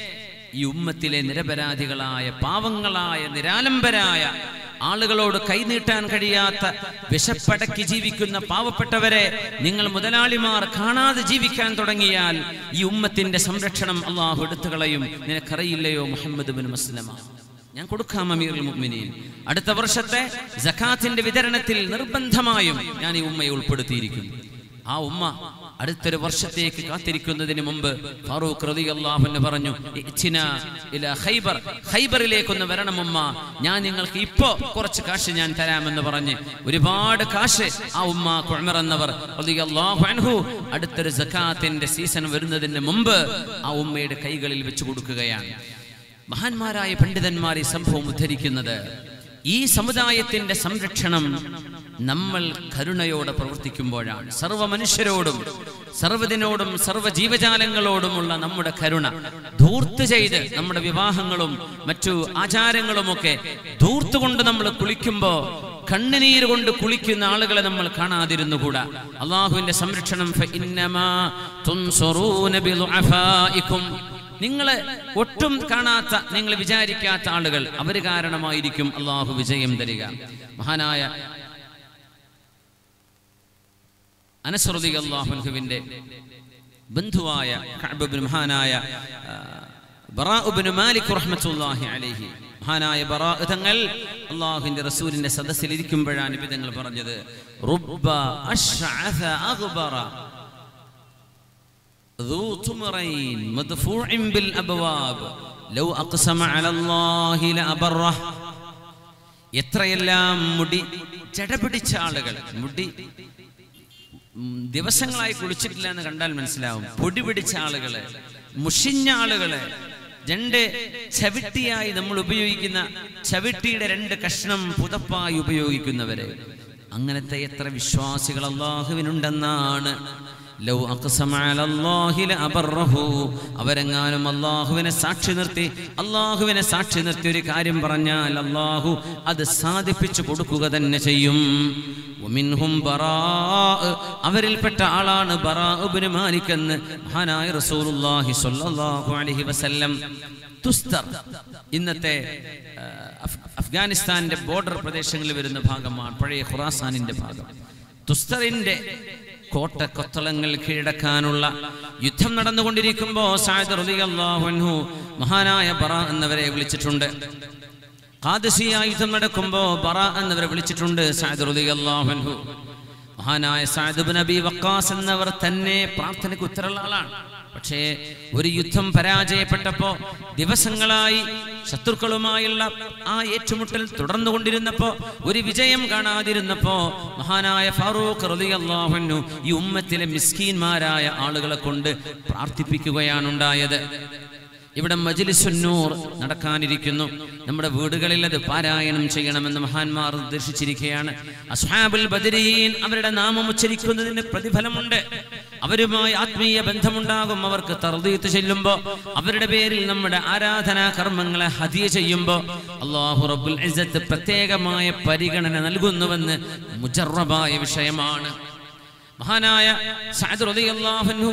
ഈ ഉമ്മത്തിലെ നിരപരാധികളായ പാവങ്ങളായ നിരാലംബരായ ആളുകളോട് കൈനീട്ടാൻ കഴിയാത്ത വിശപ്പടക്കി ജീവിക്കുന്ന പാവപ്പെട്ടവരെ നിങ്ങൾ മുതലാളിമാർ കാണാതെ ജീവിക്കാൻ തുടങ്ങിയാൽ ഈ ഉമ്മത്തിന്റെ സംരക്ഷണം അള്ളാഹു എടുത്തു കളയും നിനക്കറിയില്ലയോ മുഹമ്മദ് ബിൻ മസ്ലമ ഞാൻ കൊടുക്കാം അമീറുൽ മുഅ്മിനീൻ അടുത്ത വർഷത്തെ സക്കാത്തിന്റെ വിതരണത്തിൽ നിർബന്ധമായും ഞാൻ ഈ ഉമ്മയെ ഉൾപ്പെടുത്തിയിരിക്കുന്നു ആ ഉമ്മ അടുത്തൊരു വർഷത്തേക്ക് കാത്തിരിക്കുന്നതിന് മുമ്പ് ഫാറൂഖ് റളിയല്ലാഹു അൻഹു പറഞ്ഞു ഇച്ഛിന ഇല ഖൈബർ ഖൈബറിലേക്കൊന്ന് വരണം ഉമ്മ ഞാൻ നിങ്ങൾക്ക് ഇപ്പോ കുറച്ച് കാശ് ഞാൻ തരാമെന്ന് പറഞ്ഞ് ഒരുപാട് കാശ് ആ ഉമ്മ ഉമർ എന്നവർ റളിയല്ലാഹു അൻഹു അടുത്തൊരു സക്കാത്തിന്റെ സീസൺ വരുന്നതിന് മുമ്പ് ആ ഉമ്മയുടെ കൈകളിൽ വെച്ച് കൊടുക്കുകയാണ് മഹാന്മാരായ പണ്ഡിതന്മാർ ഈ സംഭവം ഉദ്ധരിക്കുന്നത് ഈ സമുദായത്തിന്റെ സംരക്ഷണം നമ്മൾ കരുണയോടെ പ്രവർത്തിക്കുമ്പോഴാണ് സർവ്വ മനുഷ്യരോടും സർവ്വതിനോടും സർവ്വ ജീവജാലങ്ങളോടുമുള്ള നമ്മുടെ കരുണ ധൂർത്ത് ചെയ്ത് നമ്മുടെ വിവാഹങ്ങളും മറ്റു ആചാരങ്ങളുമൊക്കെ ധൂർത്തുകൊണ്ട് നമ്മൾ കുളിക്കുമ്പോ കണ്ണുനീര് കൊണ്ട് കുളിക്കുന്ന ആളുകളെ നമ്മൾ കാണാതിരുന്നുകൂടാ അള്ളാഹുവിന്റെ സംരക്ഷണം ഫഇന്നമാ തുൻസുറൂന ബിളുഅഫായിക്കും നിങ്ങൾ ഒട്ടും കാണാത്ത നിങ്ങൾ വിചാരിക്കാത്ത ആളുകൾ അവർ കാരണമായിരിക്കും അള്ളാഹു വിജയം തരിക മഹാനായ അനസ്രുതി അള്ളാഹുവിന്റെ ബന്ധുവായ കഅബ് മഹാനായ ആ, ബറാഉബ്നു മാലിക് റഹ്മത്തുള്ളാഹി അലൈഹി മഹാനായ ബറാ തങ്ങൾ അള്ളാഹുവിന്റെ റസൂലിന്റെ സദസ്സിൽ ഇരിക്കുമ്പോഴാണ് നബി തങ്ങൾ പറഞ്ഞത് റുബ്ബ അശ്അഥ അഗ്ബറ ذو طمرين مدفوع بالأبواب لو أقسم على الله لأبره എത്രയെല്ലാം മുടി ജടപിടിച്ച ആളുകൾ മുടി ഉം, ദിവസങ്ങളായി കുളിച്ചിട്ടില്ല എന്ന് കണ്ടാൽ മനസ്സിലാവും പൊടി പിടിച്ച ആളുകള് മുഷിഞ്ഞ ആളുകള് രണ്ട് ചവിട്ടിയായി നമ്മൾ ഉപയോഗിക്കുന്ന ചവിട്ടിയുടെ രണ്ട് കഷ്ണം പുതപ്പായി ഉപയോഗിക്കുന്നവര് അങ്ങനത്തെ എത്ര വിശ്വാസികൾ അള്ളാഹുവിനുണ്ടെന്നാണ് ലൗ അഖ്സമ അലല്ലാഹി ലഅബറഹു അവരെങ്ങാനും അള്ളാഹുവിനെ സാക്ഷി നിർത്തി അള്ളാഹുവിനെ സാക്ഷി നിർത്തി ഒരു കാര്യം പറഞ്ഞാൽ അള്ളാഹു അത് സാധിപ്പിച്ചു കൊടുക്കുക തന്നെ ചെയ്യും വമിൻഹും ബറാഅ് അവരിൽപ്പെട്ട ആളാണ് ബറാഉബ്നു മാലിക് എന്ന് മഹാനായ റസൂലുള്ളാഹി സ്വല്ലല്ലാഹു അലൈഹി വസല്ലം തുസ്തർ ഇന്നത്തെ ആ, അഫ്- അഫ്ഗാനിസ്ഥാന്റെ ബോർഡർ പ്രദേശങ്ങളിൽ വരുന്ന ഭാഗമാണ് പഴയ ഖുറാസാനിന്റെ ഭാഗം തുസ്തറിന്റെ കോട്ട കൊത്തളങ്ങൾ കീഴടക്കാനുള്ള യുദ്ധം നടന്നുകൊണ്ടിരിക്കുമ്പോ സായദ് റളിയല്ലാഹു അൻഹു മഹാനായ ബറ എന്നവരെ വിളിച്ചിട്ടുണ്ട് ഖാദിസിയ യുദ്ധം നടക്കുമ്പോ ബറ എന്നവരെ വിളിച്ചിട്ടുണ്ട് സായദ് റളിയല്ലാഹു അൻഹു മഹാനായ സായദ് ബിൻ അബി വക്കാസ് എന്നവർ തന്നെ പ്രാർത്ഥനയ്ക്ക് ഉത്തരമുള്ള ആളാണ് പക്ഷേ ഒരു യുദ്ധം പരാജയപ്പെട്ടപ്പോ ദിവസങ്ങളായി ശത്രുക്കളുമായുള്ള ആ ഏറ്റുമുട്ടൽ തുടർന്നുകൊണ്ടിരുന്നപ്പോ ഒരു വിജയം കാണാതിരുന്നപ്പോ മഹാനായ ഫാറൂഖ് റളിയല്ലാഹു അൻഹു ഈ ഉമ്മത്തിലെ മിസ്കീന്മാരായ ആളുകളെ കൊണ്ട് പ്രാർത്ഥിപ്പിക്കുകയാണ് ഉണ്ടായത് ഇവിടെ മജ്ലിസുന്നൂർ നടക്കാനിരിക്കുന്നു നമ്മുടെ വീടുകളിൽ അത് പാരായണം ചെയ്യണമെന്ന് മഹാന്മാർ നിർദ്ദേശിച്ചിരിക്കുകയാണ് അസ്ഹാബുൽ ബദരീൻ അവരുടെ നാമം ഉച്ചരിക്കുന്നതിന് പ്രതിഫലമുണ്ട് അവരുമായി ആത്മീയ ബന്ധമുണ്ടാകും അവർക്ക് തർദീത്ത് ചെല്ലുമ്പോൾ അവരുടെ പേരിൽ നമ്മുടെ ആരാധനാ കർമ്മങ്ങളെ ഹദിയ ചെയ്യുമ്പോൾ അള്ളാഹു റബ്ബുൽ ഇസ്സത്ത് പ്രത്യേകമായ പരിഗണന നൽകുന്നുവെന്ന് മുജറബായ വിഷയമാണ് മഹാനായ സഅദ് റളിയല്ലാഹു അൻഹു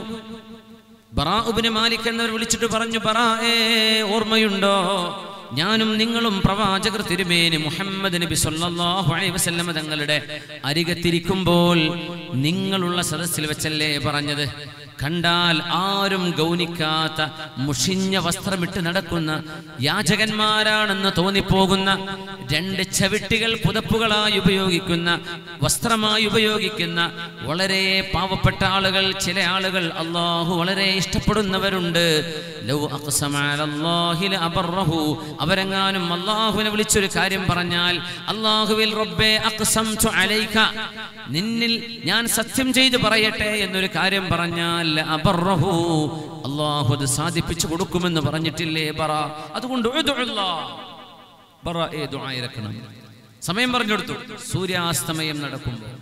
ബറാഉബിന് മാലിക് എന്നവർ വിളിച്ചിട്ട് പറഞ്ഞു ബറാഏ ഓർമ്മയുണ്ടോ ഞാനും നിങ്ങളും പ്രവാചകർ തിരുമേനി മുഹമ്മദ് നബി സല്ലല്ലാഹു അലൈഹി വസല്ലമ തങ്ങളുടെ അരികത്തിരിക്കുമ്പോൾ നിങ്ങളുള്ള സദസ്സിൽ വെച്ചല്ലേ പറഞ്ഞത് കണ്ടാൽ ആരും ഗൗനിക്കാത്ത മുഷിഞ്ഞ വസ്ത്രമിട്ട് നടക്കുന്ന യാചകന്മാരാണെന്ന് തോന്നിപ്പോകുന്ന രണ്ട് ചവിട്ടികൾ പുതപ്പുകളായി ഉപയോഗിക്കുന്ന വസ്ത്രമായി ഉപയോഗിക്കുന്ന വളരെ പാവപ്പെട്ട ആളുകൾ ചില ആളുകൾ അള്ളാഹു വളരെ ഇഷ്ടപ്പെടുന്നവരുണ്ട് ലൗ അഖ്സമ അലല്ലാഹി ലഅബറഹു. അവരെങ്ങാനും അള്ളാഹുവിനെ വിളിച്ചൊരു കാര്യം പറഞ്ഞാൽ അള്ളാഹുവിൽ റബ്ബേ അഖ്സംതു അലൈക നിന്നിൽ ഞാൻ സത്യം ചെയ്ത് പറയട്ടെ എന്നൊരു കാര്യം പറഞ്ഞാൽ അബറഹു അള്ളാഹു അത് സാധിപ്പിച്ചു കൊടുക്കുമെന്ന് പറഞ്ഞിട്ടില്ലേ ബറ അതുകൊണ്ട് ഉദ്ഉല്ലാഹ്. ബറ ഏ ദുആ ഇറക്കണം സമയം പറഞ്ഞു കൊടുത്തു സൂര്യാസ്തമയം നടക്കുമ്പോൾ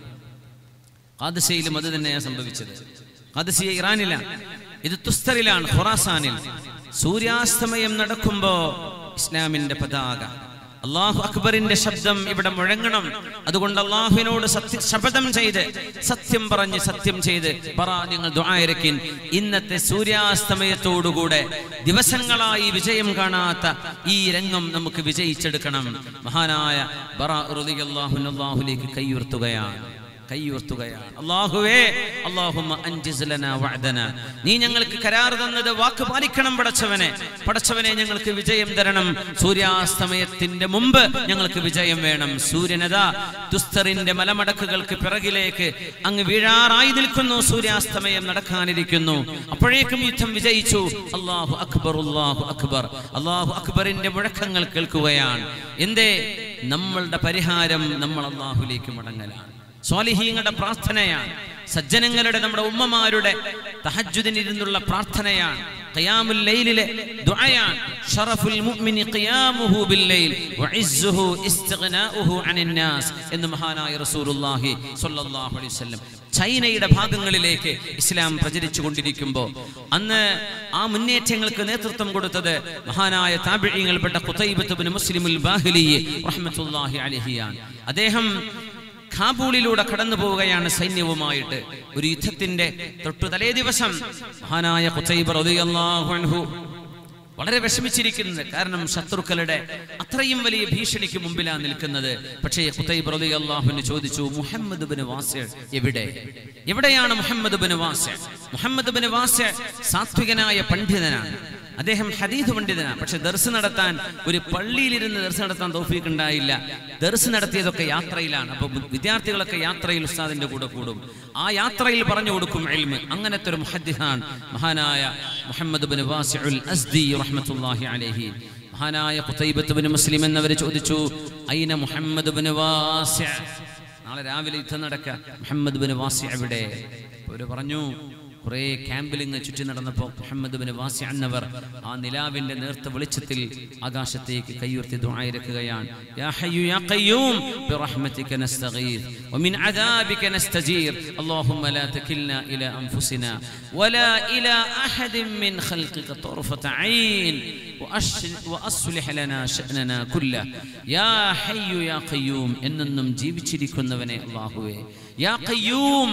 ഖാദിസയിലും അത് തന്നെയാണ് സംഭവിച്ചത് ഖാദിസിയ ഇറാനിലാണ് ഇത് തുസ്തറിലാണ് ഖുറാസാനിൽ സൂര്യാസ്തമയം നടക്കുമ്പോ ഇസ്ലാമിന്റെ പതാക അള്ളാഹു അക്ബറിന്റെ ശബ്ദം ഇവിടെ മുഴങ്ങണം അതുകൊണ്ട് അള്ളാഹുവിനോട് സത്യ ശപഥം ചെയ്ത് സത്യം പറഞ്ഞ് സത്യം ചെയ്ത് പറ നിങ്ങൾ ദുആയിരക്കിൻ ഇന്നത്തെ സൂര്യാസ്തമയത്തോടുകൂടെ ദിവസങ്ങളായി വിജയം കാണാത്ത ഈ രംഗം നമുക്ക് വിജയിച്ചെടുക്കണം മഹാനായ ബറ റളിയല്ലാഹു അള്ളാഹുലേക്ക് കൈയുയർത്തുകയാണ് കൈയുയർത്തുകയാണ് അള്ളാഹുവേ അള്ളാഹുമ്മ അൻജിസ് ലനാ വഅദന നീ ഞങ്ങൾക്ക് കരാർ തന്നത് വാക്ക് പാലിക്കണം പടച്ചവനെ പടച്ചവനെ ഞങ്ങൾക്ക് വിജയം തരണം സൂര്യാസ്തമയത്തിന്റെ മുമ്പ് ഞങ്ങൾക്ക് വിജയം വേണം സൂര്യനതാ ദുസ്തറിന്റെ മലമടക്കുകൾക്ക് പിറകിലേക്ക് അങ്ങ് വീഴാറായി നിൽക്കുന്നു സൂര്യാസ്തമയം നടക്കാനിരിക്കുന്നു അപ്പോഴേക്കും യുദ്ധം വിജയിച്ചു അള്ളാഹു അക്ബർ അള്ളാഹു അക്ബർ അള്ളാഹു അക്ബറിന്റെ മുഴക്കങ്ങൾ കേൾക്കുകയാണ് എന്തേ നമ്മളുടെ പരിഹാരം നമ്മൾ അള്ളാഹുലേക്ക് മടങ്ങലാണ് സ്വാലിഹീങ്ങളുടെ പ്രാർത്ഥനയാണ് സജ്ജനങ്ങളുടെ നമ്മുടെ ഉമ്മമാരുടെ തഹജ്ജുദിനിരുന്നുള്ള പ്രാർത്ഥനയാണ് ഖിയാമുൽ ലൈലിലെ ദുആയാണ് ഷറഫുൽ മുഅ്മിനി ഖിയാമുഹു ബിൽ ലൈൽ വഇസ്സുഹു ഇസ്തിഗ്നാഉഹു അനിൻ നാസ് എന്ന് മഹാനായ റസൂലുള്ളാഹി സ്വല്ലല്ലാഹു അലൈഹി വസല്ലം ചൈനയുടെ ഭാഗങ്ങളിലേക്ക് ഇസ്ലാം പ്രചരിച്ചു കൊണ്ടിരിക്കുമ്പോൾ അന്ന് ആ മുന്നേറ്റങ്ങൾക്ക് നേതൃത്വം കൊടുത്തത് മഹാനായ താബിഈങ്ങൾപ്പെട്ട ഖുതൈബത്ത് ഇബ്നു മുസ്ലിമുൽ ബാഹിലി റഹ്മത്തുള്ളാഹി അലൈഹിയാണ് അദ്ദേഹം ഖാബൂളിലൂടെ കടന്നു പോവുകയാണ് സൈന്യവുമായിട്ട് ഒരു യുദ്ധത്തിന്റെ തൊട്ടു തലേ ദിവസം മഹാനായ ഖുതൈബ റളിയല്ലാഹു അൻഹു വളരെ വിഷമിച്ചിരിക്കുന്നത് കാരണം ശത്രുക്കളുടെ അത്രയും വലിയ ഭീഷണിക്ക് മുമ്പിലാണ് നിൽക്കുന്നത് പക്ഷേ ഖുതൈബ് റളിയല്ലാഹുവിന് ചോദിച്ചു മുഹമ്മദ് ബിൻ വാസിർ എവിടെ എവിടെയാണ് Muhammad bin Wazir Muhammad bin Wazir സാത്വികനായ പണ്ഡിതനാണ് അദ്ദേഹം ഹദീദ് പണ്ഡിതനാണ് പക്ഷെ ദർസ് നടത്താൻ ഒരു പള്ളിയിലിരുന്ന് ദർസ് നടത്താൻ തൗഫീഖ് ഉണ്ടായില്ല ദർസ് നടത്തിയതൊക്കെ യാത്രയിലാണ് അപ്പൊ വിദ്യാർത്ഥികളൊക്കെ യാത്രയിൽ ഉസ്താദിന്റെ കൂടെ കൂടും ആ യാത്രയിൽ പറഞ്ഞു കൊടുക്കും എൽമ് അങ്ങനത്തെ ഒരു മുഹദ്ദിഹാൻ മഹാനായ മുഹമ്മദ് ബിൻ വാസിഉൽ അസ്ദി റഹ്മത്തുള്ളാഹി അലൈഹി മഹാനായ ഖുതൈബത്ത് ബിൻ മുസ്ലിം എന്നവർ ചോദിച്ചു ഐന മുഹമ്മദ് ബിൻ വാസി നാളെ രാവിലെ യുദ്ധം നടക്കുക മുഹമ്മദ് ബിൻ വാസി എവിടെ അവര് പറഞ്ഞു കുറെ ക്യാമ്പിൽ ഇങ്ങ് ചുറ്റി നടന്നപ്പോൾ മുഹമ്മദ് ബിൻ വാസി എന്നവർ ആ നിലാവിന്റെ നേർത്ത വെളിച്ചത്തിൽ ആകാശത്തേക്ക് കൈയുയർത്തി ദുആയിരക്കുകയാണ് യാ ഹയ്യു യാ ഖയ്യൂം ബിറഹ്മതിക നസ്തഗീർ വമിൻ അദാബിക നസ്തജീർ اللهم لا تكلنا الى انفسنا ولا الى احد من خلقك طرفة عين وأش- واصلح لنا شأننا كله يا حي يا قيوم എന്നെന്നും ജീവിച്ചിരിക്കുന്നവനെ അല്ലാഹുവേ യാ ഖയ്യൂം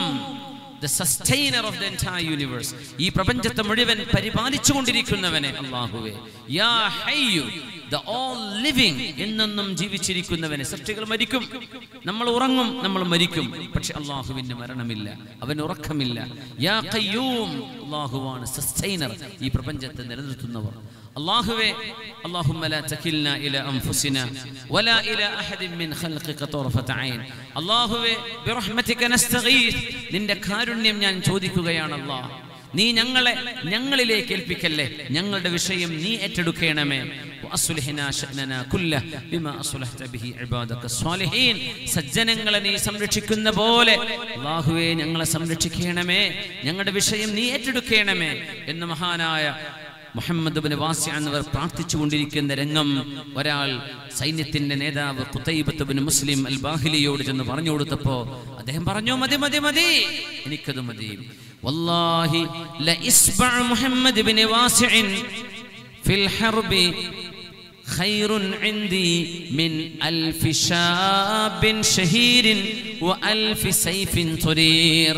the sustainer of the entire universe ഈ പ്രപഞ്ചത്തെ മുഴുവൻ പരിപാലിച്ചു കൊണ്ടിരിക്കുന്നവനെ അള്ളാഹുവേ യാ ഹയ്യു ദ ഓൾ ലിവിംഗ് എന്നെന്നും ജീവിച്ചിരിക്കുന്നവനെ സൃഷ്ടികൾ മരിക്കും നമ്മൾ ഉറങ്ങും നമ്മൾ മരിക്കും പക്ഷെ അള്ളാഹുവിന് മരണമില്ല അവൻ ഉറക്കമില്ല യാ ഖയ്യൂം അള്ളാഹുവാണ് സസ്റ്റൈനർ ഈ പ്രപഞ്ചത്തെ നിലനിർത്തുന്നവർ അള്ളാഹുവേ اللهم لا تكلنا إلى أنفسنا ولا إلى أحد من خلقك طرفة عين അള്ളാഹുവേ برحمتك نستغيث നിന്റെ കാരുണ്യം ഞാൻ ചോദിക്കുകയാണ് അല്ലാഹ് നീ ഞങ്ങളെ ഞങ്ങളിലേക്ക് ഏൽപ്പിക്കല്ലേ ഞങ്ങളുടെ വിഷയം നീ ഏറ്റെടുക്കണമേ وأصلحنا شأننا كله بما أصلحت به عبادك الصالحين സജ്ജനങ്ങളെ നീ സംരക്ഷിക്കുന്ന പോലെ അള്ളാഹുവേ ഞങ്ങളെ സംരക്ഷിക്കണമേ ഞങ്ങളുടെ വിഷയം നീ ഏറ്റെടുക്കണമേ എന്ന് മഹാനായ മുഹമ്മദ് ബിൻ വാസി എന്നവർ പ്രാർത്ഥിച്ചുകൊണ്ടിരിക്കുന്ന രംഗം ഒരാൾ സൈന്യത്തിന്റെ നേതാവ് ഖുതൈബത്ത് ബിൻ മുസ്ലിം അൽ ബാഹിലിയോട് ചെന്ന് പറഞ്ഞു കൊടുത്തപ്പോ അദ്ദേഹം പറഞ്ഞു മതി മതി മതി എനിക്കത് മതി വല്ലാഹി ലഇസ്ബഅ മുഹമ്മദ് ബിൻ വാസിഇൻ ഫിൽ ഹർബി خير عندي من ألف شاب شهير وألف سيف طرير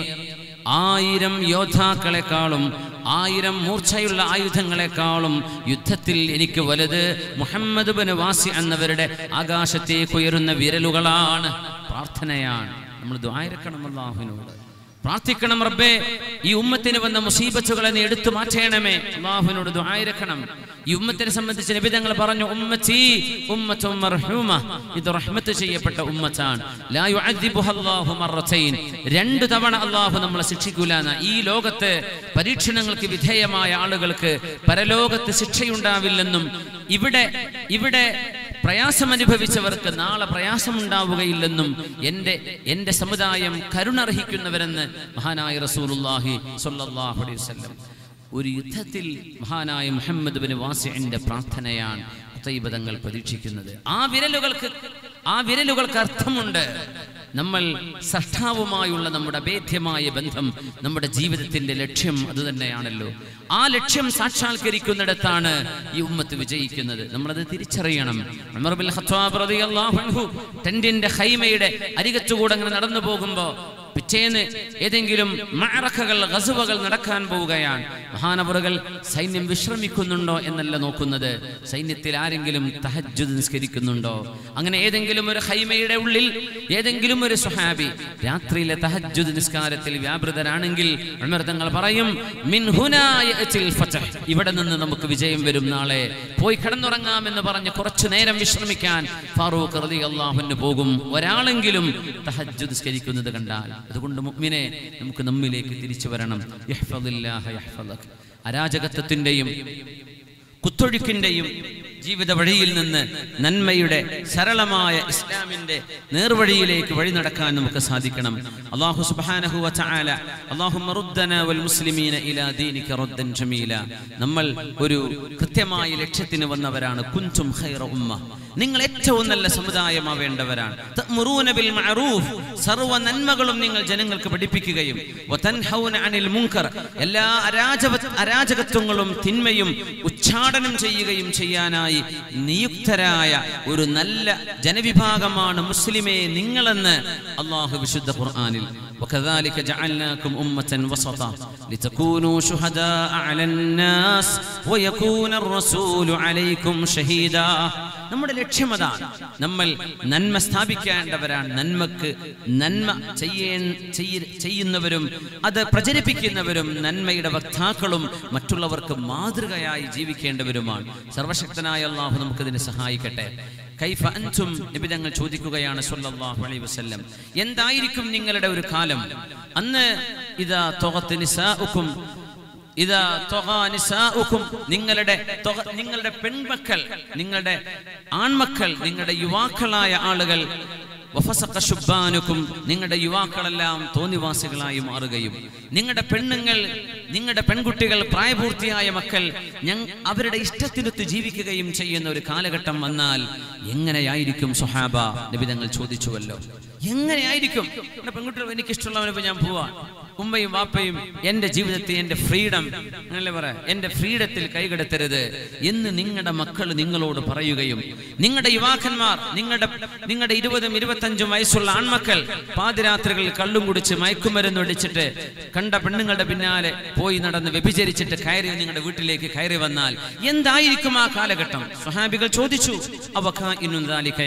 ആയിരം യോദ്ധാക്കളെക്കാളും ആയിരം മൂർച്ചയുള്ള ആയുധങ്ങളെക്കാളും യുദ്ധത്തിൽ എനിക്ക് വലുത് മുഹമ്മദ് ബിൻ വാസി എന്നവരുടെ ആകാശത്തേക്ക് ഉയരുന്ന വിരലുകളാണ് പ്രാർത്ഥനയാണ് നമ്മൾ ദ്വായരക്കണം അള്ളാഹുവിനോട് പ്രാർത്ഥിക്കണം റബ്ബേ ഈ ഉമ്മത്തിന് വന്ന മുസീബത്തുകളെ നീ എടുത്തു മാറ്റണമേ അള്ളാഹുവിനോട് ദുആയിരക്കണം ഈ ഉമ്മത്തിനെ സംബന്ധിച്ച് നബിതങ്ങൾ പറഞ്ഞു ഉമ്മച്ചി ഉമ്മത്തും മർഹൂമ ഇത് റഹ്മത്ത് ചെയ്യപ്പെട്ട ഉമ്മത്താണ് ലാ യുഅദ്ദിബുഹ അല്ലാഹു മറത്തൈൻ രണ്ട് തവണ അള്ളാഹു നമ്മളെ ശിക്ഷിക്കൂല എന്ന ഈ ലോകത്ത് പരീക്ഷണങ്ങൾക്ക് വിധേയമായ ആളുകൾക്ക് പരലോകത്ത് ശിക്ഷയുണ്ടാവില്ലെന്നും ഇവിടെ ഇവിടെ പ്രയാസം അനുഭവിച്ചവർക്ക് നാളെ പ്രയാസമുണ്ടാവുകയില്ലെന്നും എൻ്റെ എൻ്റെ സമുദായം കരുണർഹിക്കുന്നവരെന്ന് മഹാനായ റസൂലുള്ളാഹി സ്വല്ലല്ലാഹു അലൈഹി വസല്ലം ഒരു യുദ്ധത്തിൽ മഹാനായ മുഹമ്മദ് ബിൻ വാസിന്റെ പ്രാർത്ഥനയാണ് തങ്ങൾ പ്രതീക്ഷിക്കുന്നത് ആ വിരലുകൾക്ക് ആ വിരലുകൾക്ക് അർത്ഥമുണ്ട് നമ്മൾ സഷ്ടാവുമായുള്ള നമ്മുടെ അഭേദ്യമായ ബന്ധം നമ്മുടെ ജീവിതത്തിന്റെ ലക്ഷ്യം അത് തന്നെയാണല്ലോ ആ ലക്ഷ്യം സാക്ഷാത്കരിക്കുന്നിടത്താണ് ഈ ഉമ്മത്ത് വിജയിക്കുന്നത് നമ്മളത് തിരിച്ചറിയണം ഉമർ ബിൻ ഖത്താബ് റളിയല്ലാഹു അൻഹു ടെന്റിന്റെ ഹൈമയുടെ അരികത്തുകൂടെ അങ്ങനെ നടന്നു പോകുമ്പോ പിറ്റേന്ന് ഏതെങ്കിലും മഅറക്കകൾ ഗസുവകൾ നടക്കാൻ പോവുകയാണ് മഹാനവറുകൾ സൈന്യം വിശ്രമിക്കുന്നുണ്ടോ എന്നല്ല നോക്കുന്നത് സൈന്യത്തിൽ ആരെങ്കിലും തഹജ്ജുദ് നിസ്കരിക്കുന്നുണ്ടോ അങ്ങനെ ഏതെങ്കിലും ഒരു ഹൈമയുടെ ഉള്ളിൽ ഏതെങ്കിലും ഒരു സുഹാബി രാത്രിയിലെ തഹജ്ജുദ് നിസ്കാരത്തിൽ വ്യാപൃതരാണെങ്കിൽ ഉമർ തങ്ങൾ പറയും മിൻ ഹുനാ യഅ്തിൽ ഫതഹ് ഇവിടെ നിന്ന് നമുക്ക് വിജയം വരും നാളെ പോയി കിടന്നുറങ്ങാമെന്ന് പറഞ്ഞ് കുറച്ചു നേരം വിശ്രമിക്കാൻ ഫാറൂഖ് റളിയല്ലാഹു പോകും ഒരാളെങ്കിലും തഹജ്ജുദ് നിസ്കരിക്കുന്നത് കണ്ടാൽ അതുകൊണ്ട് മുഅ്മിനെ നമുക്ക് നമ്മിലേക്ക് തിരിച്ചു വരണം യഹ്ഫദില്ലാഹ യഹ്ഫദക് അരാജകത്വത്തിന്റെയും കുത്തൊഴുക്കിന്റെയും ജീവിത വഴിയിൽ നിന്ന് നന്മയുടെ സരളമായ ഇസ്ലാമിന്റെ നേർവഴിയിലേക്ക് വഴി നടക്കാൻ നമുക്ക് സാധിക്കണം അല്ലാഹു സുബ്ഹാനഹു വ തആല അല്ലാഹുമ്മ റുദ്ദന വൽ മുസ്ലിമീന ഇലാ ദീനിക റദ്ദൻ ജമീല നമ്മൾ ഒരു കൃത്യമായ ലക്ഷ്യത്തിന് വന്നവരാണ് കുൻതും ഖൈറ ഉമ്മ നിങ്ങൾ ഏറ്റവും നല്ല സമുദായമാവേണ്ടവരാണ് തഅ്മുറൂന ബിൽ മഅറൂഫ് സർവ്വ നന്മകളും നിങ്ങൾ ജനങ്ങൾക്ക് പഠിപ്പിക്കുകയും വതൻഹൗന അനിൽ മുൻകർ എല്ലാ അരാജക അരാജകത്വങ്ങളും തിന്മയും ഉച്ചാടനം ചെയ്യുകയും ചെയ്യാനായി നിയുക്തരായ ഒരു നല്ല ജനവിഭാഗമാണ് മുസ്ലിമേ നിങ്ങളെന്ന് അള്ളാഹു വിശുദ്ധ ഖുർആനിൽ وكذلك جعلناكم أمة وسطا لتكونوا شهداء على الناس ويكون الرسول عليكم شهيدا നമ്മുടെ ലക്ഷ്യം അതാണ് നമ്മൾ നന്മ സ്ഥാപിക്കേണ്ടവരാണ് നന്മക്ക് നന്മ ചെയ്യേ ചെയ്യ- ചെയ്യുന്നവരും അത് പ്രചരിപ്പിക്കുന്നവരും നന്മയുടെ വക്താക്കളും മറ്റുള്ളവർക്ക് മാതൃകയായി ജീവിക്കേണ്ടവരുമാണ് സർവശക്തനായ അള്ളാഹു നമുക്കതിന് സഹായിക്കട്ടെ കൈഫ അൻതും നിബിതങ്ങൾ ചോദിക്കുകയാണ് സല്ലല്ലാഹു അലൈഹി വസല്ലം എന്തായിരിക്കും നിങ്ങളുടെ ഒരു കാലം അന്ന് ഇതാ തൊകത്ത് നിസാഉക്കും ഇതാ തൊഗാ നിസാഉക്കും നിങ്ങളുടെ തൊഗ- നിങ്ങളുടെ പെൺമക്കൾ നിങ്ങളുടെ ആൺമക്കൾ നിങ്ങളുടെ യുവാക്കളായ ആളുകൾ വഫസഖ ശുബ്ബാനുക്കും നിങ്ങളുടെ യുവാക്കളെല്ലാം തോന്നിവാസികളായി മാറുകയും നിങ്ങളുടെ പെണ്ണുങ്ങൾ നിങ്ങളുടെ പെൺകുട്ടികൾ പ്രായപൂർത്തിയായ മക്കൾ ഞങ് അവരുടെ ഇഷ്ടത്തിനൊത്ത് ജീവിക്കുകയും ചെയ്യുന്ന ഒരു കാലഘട്ടം വന്നാൽ എങ്ങനെയായിരിക്കും സുഹാബ നബി തങ്ങൾ ചോദിച്ചുവല്ലോ എങ്ങനെയായിരിക്കും എന്റെ പെൺകുട്ടികൾ എനിക്ക് ഇഷ്ടമുള്ളവനിപ്പോ ഞാൻ പോവാ ഉമ്മയും വാപ്പയും എന്റെ ജീവിതത്തിൽ എന്റെ ഫ്രീഡം അങ്ങനല്ലേ പറ എന്റെ ഫ്രീഡത്തിൽ കൈകടത്തരുത് എന്ന് നിങ്ങളുടെ മക്കൾ നിങ്ങളോട് പറയുകയും നിങ്ങളുടെ യുവാക്കന്മാർ നിങ്ങളുടെ നിങ്ങളുടെ ഇരുപതും ഇരുപത്തഞ്ചും വയസ്സുള്ള ആൺമക്കൾ പാതിരാത്രികളിൽ കള്ളും കുടിച്ച് മയക്കുമരുന്ന് ഒടിച്ചിട്ട് കണ്ട പെണ്ണുങ്ങളുടെ പിന്നാലെ പോയി നടന്ന് വ്യഭിചരിച്ചിട്ട് കയറി നിങ്ങളുടെ വീട്ടിലേക്ക് കയറി വന്നാൽ എന്തായിരിക്കും ആ കാലഘട്ടം സ്വഹാബികൾ ചോദിച്ചു അവക്കാ ഇന്നും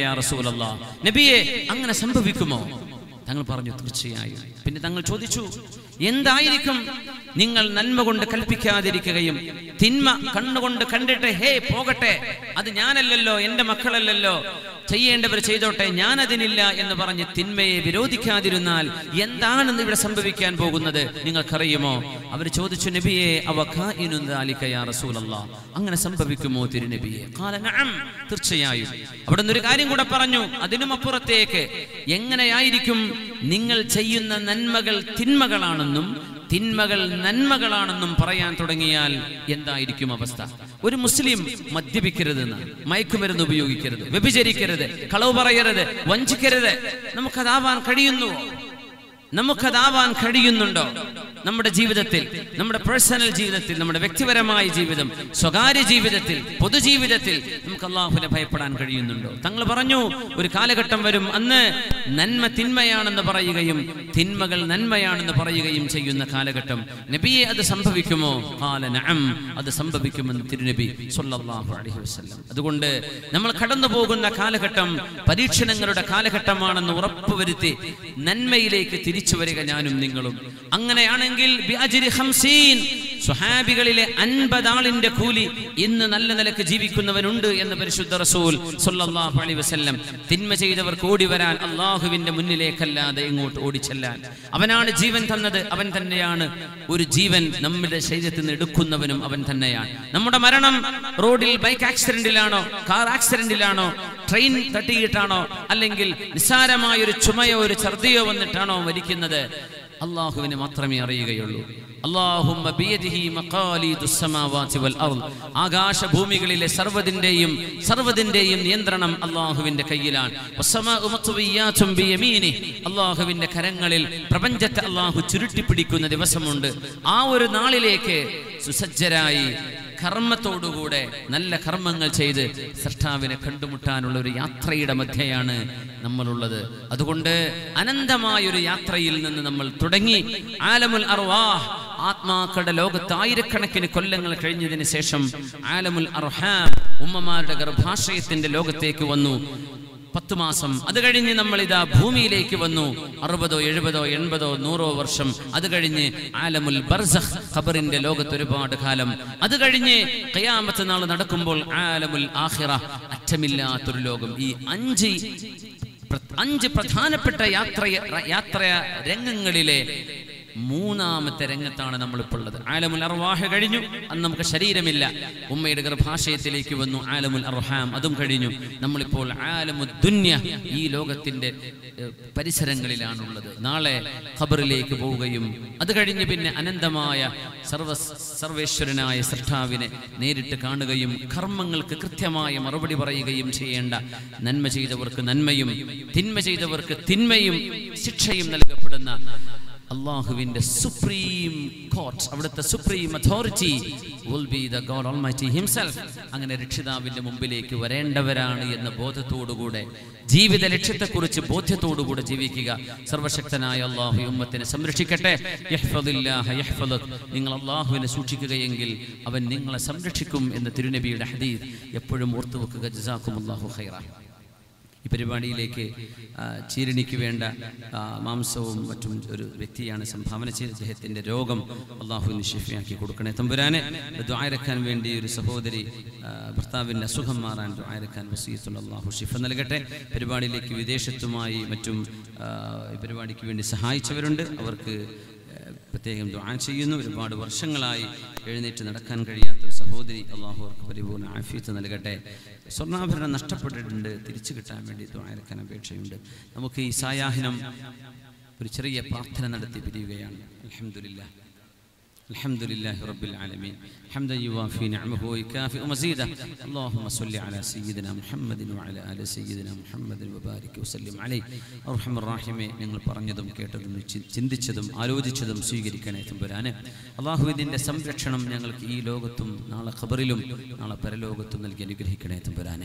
നബിയെ അങ്ങനെ സംഭവിക്കുമോ തങ്ങൾ പറഞ്ഞു തീർച്ചയായും പിന്നെ തങ്ങൾ ചോദിച്ചു എന്തായിരിക്കും നിങ്ങൾ നന്മ കൊണ്ട് കൽപ്പിക്കാതിരിക്കുകയും തിന്മ കണ്ണുകൊണ്ട് കണ്ടിട്ട് ഹേ പോകട്ടെ അത് ഞാനല്ലല്ലോ എൻ്റെ മക്കളല്ലല്ലോ ചെയ്യേണ്ടവർ ചെയ്തോട്ടെ ഞാൻ അതിനില്ല എന്ന് പറഞ്ഞ് തിന്മയെ വിരോധിക്കാതിരുന്നാൽ എന്താണ് ഇവിടെ സംഭവിക്കാൻ പോകുന്നത് നിങ്ങൾക്കറിയുമോ അവർ ചോദിച്ചു നബിയെ അവ റസൂലല്ലാ അങ്ങനെ സംഭവിക്കുമോ തിരുനബിയെ ഖാല നഅം തീർച്ചയായും അവിടെ നിന്ന് ഒരു കാര്യം കൂടെ പറഞ്ഞു അതിനും അപ്പുറത്തേക്ക് എങ്ങനെയായിരിക്കും നിങ്ങൾ ചെയ്യുന്ന നന്മകൾ തിന്മകളാണെന്നും തിന്മകൾ നന്മകളാണെന്നും പറയാൻ തുടങ്ങിയാൽ എന്തായിരിക്കും അവസ്ഥ ഒരു മുസ്ലിം മദ്യപിക്കരുതെന്ന് മയക്കുമരുന്ന് ഉപയോഗിക്കരുത് വ്യഭിചരിക്കരുത് കളവ് പറയരുത് വഞ്ചിക്കരുത് നമുക്കതാവാൻ കഴിയുന്നുവോ നമുക്കതാവാൻ കഴിയുന്നുണ്ടോ നമ്മുടെ ജീവിതത്തിൽ നമ്മുടെ പേഴ്സണൽ ജീവിതത്തിൽ നമ്മുടെ വ്യക്തിപരമായ ജീവിതം സ്വകാര്യ ജീവിതത്തിൽ പൊതുജീവിതത്തിൽ നമുക്ക് അള്ളാഹുവിനെ ഭയപ്പെടാൻ കഴിയുന്നുണ്ടോ തങ്ങൾ പറഞ്ഞു ഒരു കാലഘട്ടം വരും അന്ന് നന്മ തിന്മയാണെന്ന് പറയുകയും തിന്മകൾ നന്മയാണെന്ന് പറയുകയും ചെയ്യുന്ന കാലഘട്ടം നബിയെ അത് സംഭവിക്കുമോ കാല നഅം അത് സംഭവിക്കുമെന്ന് തിരുനബി സല്ലല്ലാഹു അലൈഹി വസല്ലം അതുകൊണ്ട് നമ്മൾ കടന്നു പോകുന്ന കാലഘട്ടം പരീക്ഷണങ്ങളുടെ കാലഘട്ടമാണെന്ന് ഉറപ്പുവരുത്തി നന്മയിലേക്ക് തിരിച്ചു വരിക ഞാനും നിങ്ങളും അങ്ങനെയാണെങ്കിൽ ബിഅജ്രി ഖംസീൻ സ്വഹാബികളിലെ അൻപത് ആളിന്റെ കൂലി ഇന്ന് നല്ല നിലക്ക് ജീവിക്കുന്നവനുണ്ട് എന്ന് പരിശുദ്ധ റസൂൽ സല്ലല്ലാഹു അലൈഹി വസല്ലം തിന്മ ചെയ്തവർക്ക് ഓടി വരാൻ അള്ളാഹുവിന്റെ മുന്നിലേക്കല്ലാതെ ഇങ്ങോട്ട് ഓടിച്ചെല്ലാൻ അവനാണ് ജീവൻ തന്നത് അവൻ തന്നെയാണ് ഒരു ജീവൻ നമ്മുടെ ശരീരത്തിൽ നിന്ന് എടുക്കുന്നവനും അവൻ തന്നെയാണ് നമ്മുടെ മരണം റോഡിൽ ബൈക്ക് ആക്സിഡന്റിലാണോ കാർ ആക്സിഡന്റിലാണോ ട്രെയിൻ തട്ടിയിട്ടാണോ അല്ലെങ്കിൽ നിസ്സാരമായ ഒരു ചുമയോ ഒരു ഛർദിയോ വന്നിട്ടാണോ മരിക്കുന്നത് അള്ളാഹുവിന് മാത്രമേ അറിയുകയുള്ളൂ അല്ലാഹുമ്മ ബിയദിഹി മഖാലീദുസ് സമാവാതി വൽ അർദ് ആകാശഭൂമികളിലെ സർവ്വതിന്റെയും സർവ്വതിന്റെയും നിയന്ത്രണം അള്ളാഹുവിന്റെ കയ്യിലാണ് വസ്സമാഉ മത്വിയാതും ബിയമീനി അള്ളാഹുവിന്റെ കരങ്ങളിൽ പ്രപഞ്ചത്തെ അള്ളാഹു ചുരുട്ടിപ്പിടിക്കുന്ന ദിവസമുണ്ട് ആ ഒരു നാളിലേക്ക് സുസജ്ജരായി കർമ്മത്തോടുകൂടെ നല്ല കർമ്മങ്ങൾ ചെയ്ത് സൃഷ്ടാവിനെ കണ്ടുമുട്ടാനുള്ള ഒരു യാത്രയുടെ മധ്യയാണ് നമ്മളുള്ളത് അതുകൊണ്ട് അനന്തമായ ഒരു യാത്രയിൽ നിന്ന് നമ്മൾ തുടങ്ങി ആലമുൽ അർവാഹ് ആത്മാക്കളുടെ ലോകത്ത് ആയിരക്കണക്കിന് കൊല്ലങ്ങൾ കഴിഞ്ഞതിന് ശേഷം ആലമുൽ അർഹാം ഉമ്മമാരുടെ ഗർഭാശയത്തിന്റെ ലോകത്തേക്ക് വന്നു പത്തു മാസം അത് കഴിഞ്ഞ് നമ്മൾ ഇതാ ഭൂമിയിലേക്ക് വന്നു അറുപതോ എഴുപതോ എൺപതോ നൂറോ വർഷം അത് കഴിഞ്ഞ് ആലമുൽ ബർസഖ് ഖബറിന്റെ ലോകത്ത് ഒരുപാട് കാലം അത് കഴിഞ്ഞ് ഖിയാമത്ത് നാൾ നടക്കുമ്പോൾ ആലമുൽ ആഖിറ അറ്റമില്ലാത്തൊരു ലോകം ഈ അഞ്ച് പ്ര- അഞ്ച് പ്രധാനപ്പെട്ട യാത്ര യാത്ര രംഗങ്ങളിലെ മൂന്നാമത്തെ രംഗത്താണ് നമ്മളിപ്പോൾ ഉള്ളത് ആലമുൽ അർവാഹ കഴിഞ്ഞു അന്ന് നമുക്ക് ശരീരമില്ല ഉമ്മയുടെ ഗർഭാശയത്തിലേക്ക് വന്നു ആലമുൽ അർഹാം അതും കഴിഞ്ഞു നമ്മളിപ്പോൾ ആലമു ദുന്യ ഈ ലോകത്തിന്റെ ഏഹ്, പരിസരങ്ങളിലാണുള്ളത് നാളെ ഖബറിലേക്ക് പോവുകയും അത് കഴിഞ്ഞ് പിന്നെ അനന്തമായ സർവ സർവേശ്വരനായ സൃഷ്ടാവിനെ നേരിട്ട് കാണുകയും കർമ്മങ്ങൾക്ക് കൃത്യമായ മറുപടി പറയുകയും ചെയ്യേണ്ട നന്മ ചെയ്തവർക്ക് നന്മയും തിന്മ ചെയ്തവർക്ക് തിന്മയും ശിക്ഷയും നൽകപ്പെടുന്ന അള്ളാഹുവിന്റെ സുപ്രീം കോർട്ട് അവിടുത്തെ supreme authority will be the God almighty himself അങ്ങനെ രക്ഷിതാവിന്റെ മുമ്പിലേക്ക് വരേണ്ടവരാണ് എന്ന ബോധത്തോടുകൂടെ ജീവിത ലക്ഷ്യത്തെക്കുറിച്ച് ബോധ്യത്തോടുകൂടെ ജീവിക്കുക സർവശക്തനായ അള്ളാഹു ഈ ഉമ്മത്തിനെ സംരക്ഷിക്കട്ടെ യഹ്ഫദില്ലാഹ യഹ്ഫദുക്. നിങ്ങൾ അള്ളാഹുവിനെ സൂക്ഷിക്കുകയെങ്കിൽ അവൻ നിങ്ങളെ സംരക്ഷിക്കും എന്ന തിരുനബിയുടെ ഹദീദ് എപ്പോഴും ഓർത്തു വെക്കുക ജസാക്കും അള്ളാഹു ഖൈറ ഈ പരിപാടിയിലേക്ക് ആ, ചീരണിക്ക് വേണ്ട ആ, മാംസവും മറ്റും ഒരു വ്യക്തിയാണ് സംഭാവന ചെയ്ത് അദ്ദേഹത്തിൻ്റെ രോഗം അള്ളാഹുവിന് ഷിഫയാക്കി കൊടുക്കണേ തമ്പുരാനെ ദ്വായരക്കാൻ വേണ്ടി ഒരു സഹോദരി ആ, ഭർത്താവിൻ്റെ അസുഖം മാറാൻ ദ്വായരക്കാൻ വസീത്തുള്ള അള്ളാഹു ഷിഫ നൽകട്ടെ പരിപാടിയിലേക്ക് വിദേശത്തുമായി മറ്റും ആ, ഈ പരിപാടിക്ക് വേണ്ടി സഹായിച്ചവരുണ്ട് അവർക്ക് ഏഹ് പ്രത്യേകം ദുആ ചെയ്യുന്നു ഒരുപാട് വർഷങ്ങളായി എഴുന്നേറ്റ് നടക്കാൻ കഴിയാത്ത ഒരു സഹോദരി അള്ളാഹു അവർക്ക് പരിപൂർണ്ണ ആഫിയത്ത് നൽകട്ടെ സ്വർണ്ണാഭരണം നഷ്ടപ്പെട്ടിട്ടുണ്ട് തിരിച്ചു കിട്ടാൻ വേണ്ടി ദുആയിരക്കാൻ അപേക്ഷയുണ്ട് നമുക്ക് ഈ സായാഹ്നം ഒരു ചെറിയ പ്രാർത്ഥന നടത്തി പിരിയുകയാണ് അൽഹംദുലില്ലാ الحمد لله رب العالمين حمدا يوافي نعمه ويكافئ مزيده اللهم صل على سيدنا محمد وعلى ال سيدنا محمد وبارك وسلم عليه അർഹം റാഹിമെ ഞങ്ങൾ പറഞ്ഞതും കേട്ടതും ചി- ചിന്തിച്ചതും ആലോചിച്ചതും സ്വീകരിക്കണേ തമ്പുരാനെ അള്ളാഹുവിൻ്റെ സംരക്ഷണം ഞങ്ങൾക്ക് ഈ ലോകത്തും നാളെ ഖബറിലും നാളെ പരലോകത്തും നൽകി അനുഗ്രഹിക്കണേ തമ്പുരാനെ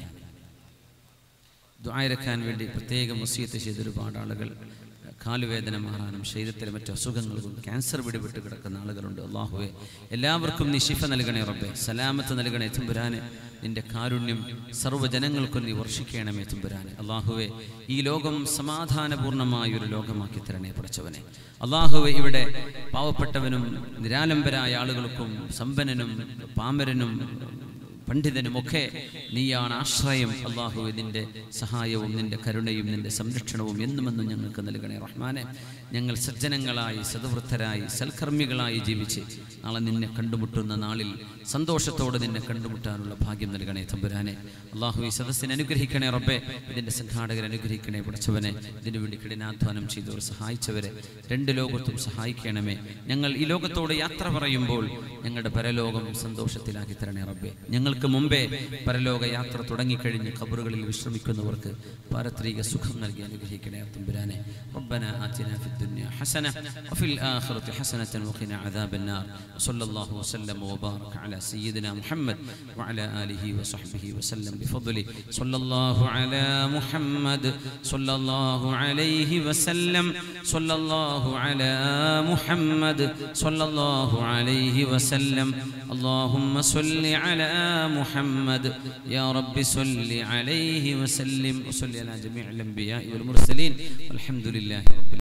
ദുആയിരക്കാൻ വേണ്ടി പ്രത്യേകം വസീയത്ത് ചെയ്ത ഒരുപാട് ആളുകൾ കാലുവേദന മാറാനും ശരീരത്തിലെ മറ്റു അസുഖങ്ങൾക്കും ക്യാൻസർ പിടിപെട്ട് കിടക്കുന്ന ആളുകളുണ്ട് അള്ളാഹുവെ എല്ലാവർക്കും നീ ശിഫ നൽകണേ റബ്ബെ സലാമത്ത് നൽകണേ തുമ്പുരാനെ നിന്റെ കാരുണ്യം സർവ്വജനങ്ങൾക്കും നീ വർഷിക്കണമേ തുമ്പുരാനെ അള്ളാഹുവെ ഈ ലോകം സമാധാനപൂർണമായ ഒരു ലോകമാക്കി തരണേ പഠിച്ചവനെ അള്ളാഹുവെ ഇവിടെ പാവപ്പെട്ടവനും നിരാലംബരായ ആളുകൾക്കും സമ്പന്നനും പാമരനും പണ്ഡിതനുമൊക്കെ നീയാണ് ആശ്രയം അള്ളാഹു നിന്റെ സഹായവും നിന്റെ കരുണയും നിന്റെ സംരക്ഷണവും എന്നുമെന്നും ഞങ്ങൾക്ക് നൽകണേ റഹ്മാനെ ഞങ്ങൾ സജ്ജനങ്ങളായി സദവൃദ്ധരായി സൽക്കർമ്മികളായി ജീവിച്ച് നാളെ നിന്നെ കണ്ടുമുട്ടുന്ന നാളിൽ സന്തോഷത്തോടെ നിന്നെ കണ്ടുമുട്ടാനുള്ള ഭാഗ്യം നൽകണേ തമ്പുരാനെ അള്ളാഹു ഈ സദസ്സിനെ അനുഗ്രഹിക്കണേ റബ്ബെ ഇതിൻ്റെ സംഘാടകരെ അനുഗ്രഹിക്കണേ പഠിച്ചവനെ ഇതിനു വേണ്ടി കഠിനാധ്വാനം ചെയ്തവർ സഹായിച്ചവരെ രണ്ട് ലോകത്തും സഹായിക്കണമേ ഞങ്ങൾ ഈ ലോകത്തോട് യാത്ര പറയുമ്പോൾ ഞങ്ങളുടെ പരലോകം സന്തോഷത്തിലാക്കി തരണേ റബ്ബെ ഞങ്ങൾക്ക് ഞങ്ങൾക്ക് മുമ്പേ പരലോക യാത്ര തുടങ്ങിക്കഴിഞ്ഞ് ഖബറുകളിൽ വിശ്രമിക്കുന്നവർക്ക് പാരത്രിക സുഖം നൽകി അനുഗ്രഹിക്കണേ തമ്പുരാനെ ربنا آتنا في الدنيا حسنة وفي الآخرة حسنة وقنا عذاب النار وصلى الله وسلم وبارك على سيدنا محمد وعلى آله وصحبه وسلم بفضله صلى الله على محمد صلى الله عليه وسلم صلى الله على محمد صلى الله عليه وسلم اللهم صل على محمد يا رب صل عليه وسلم وصل على جميع الأنبياء والمرسلين والحمد لله رب العالمين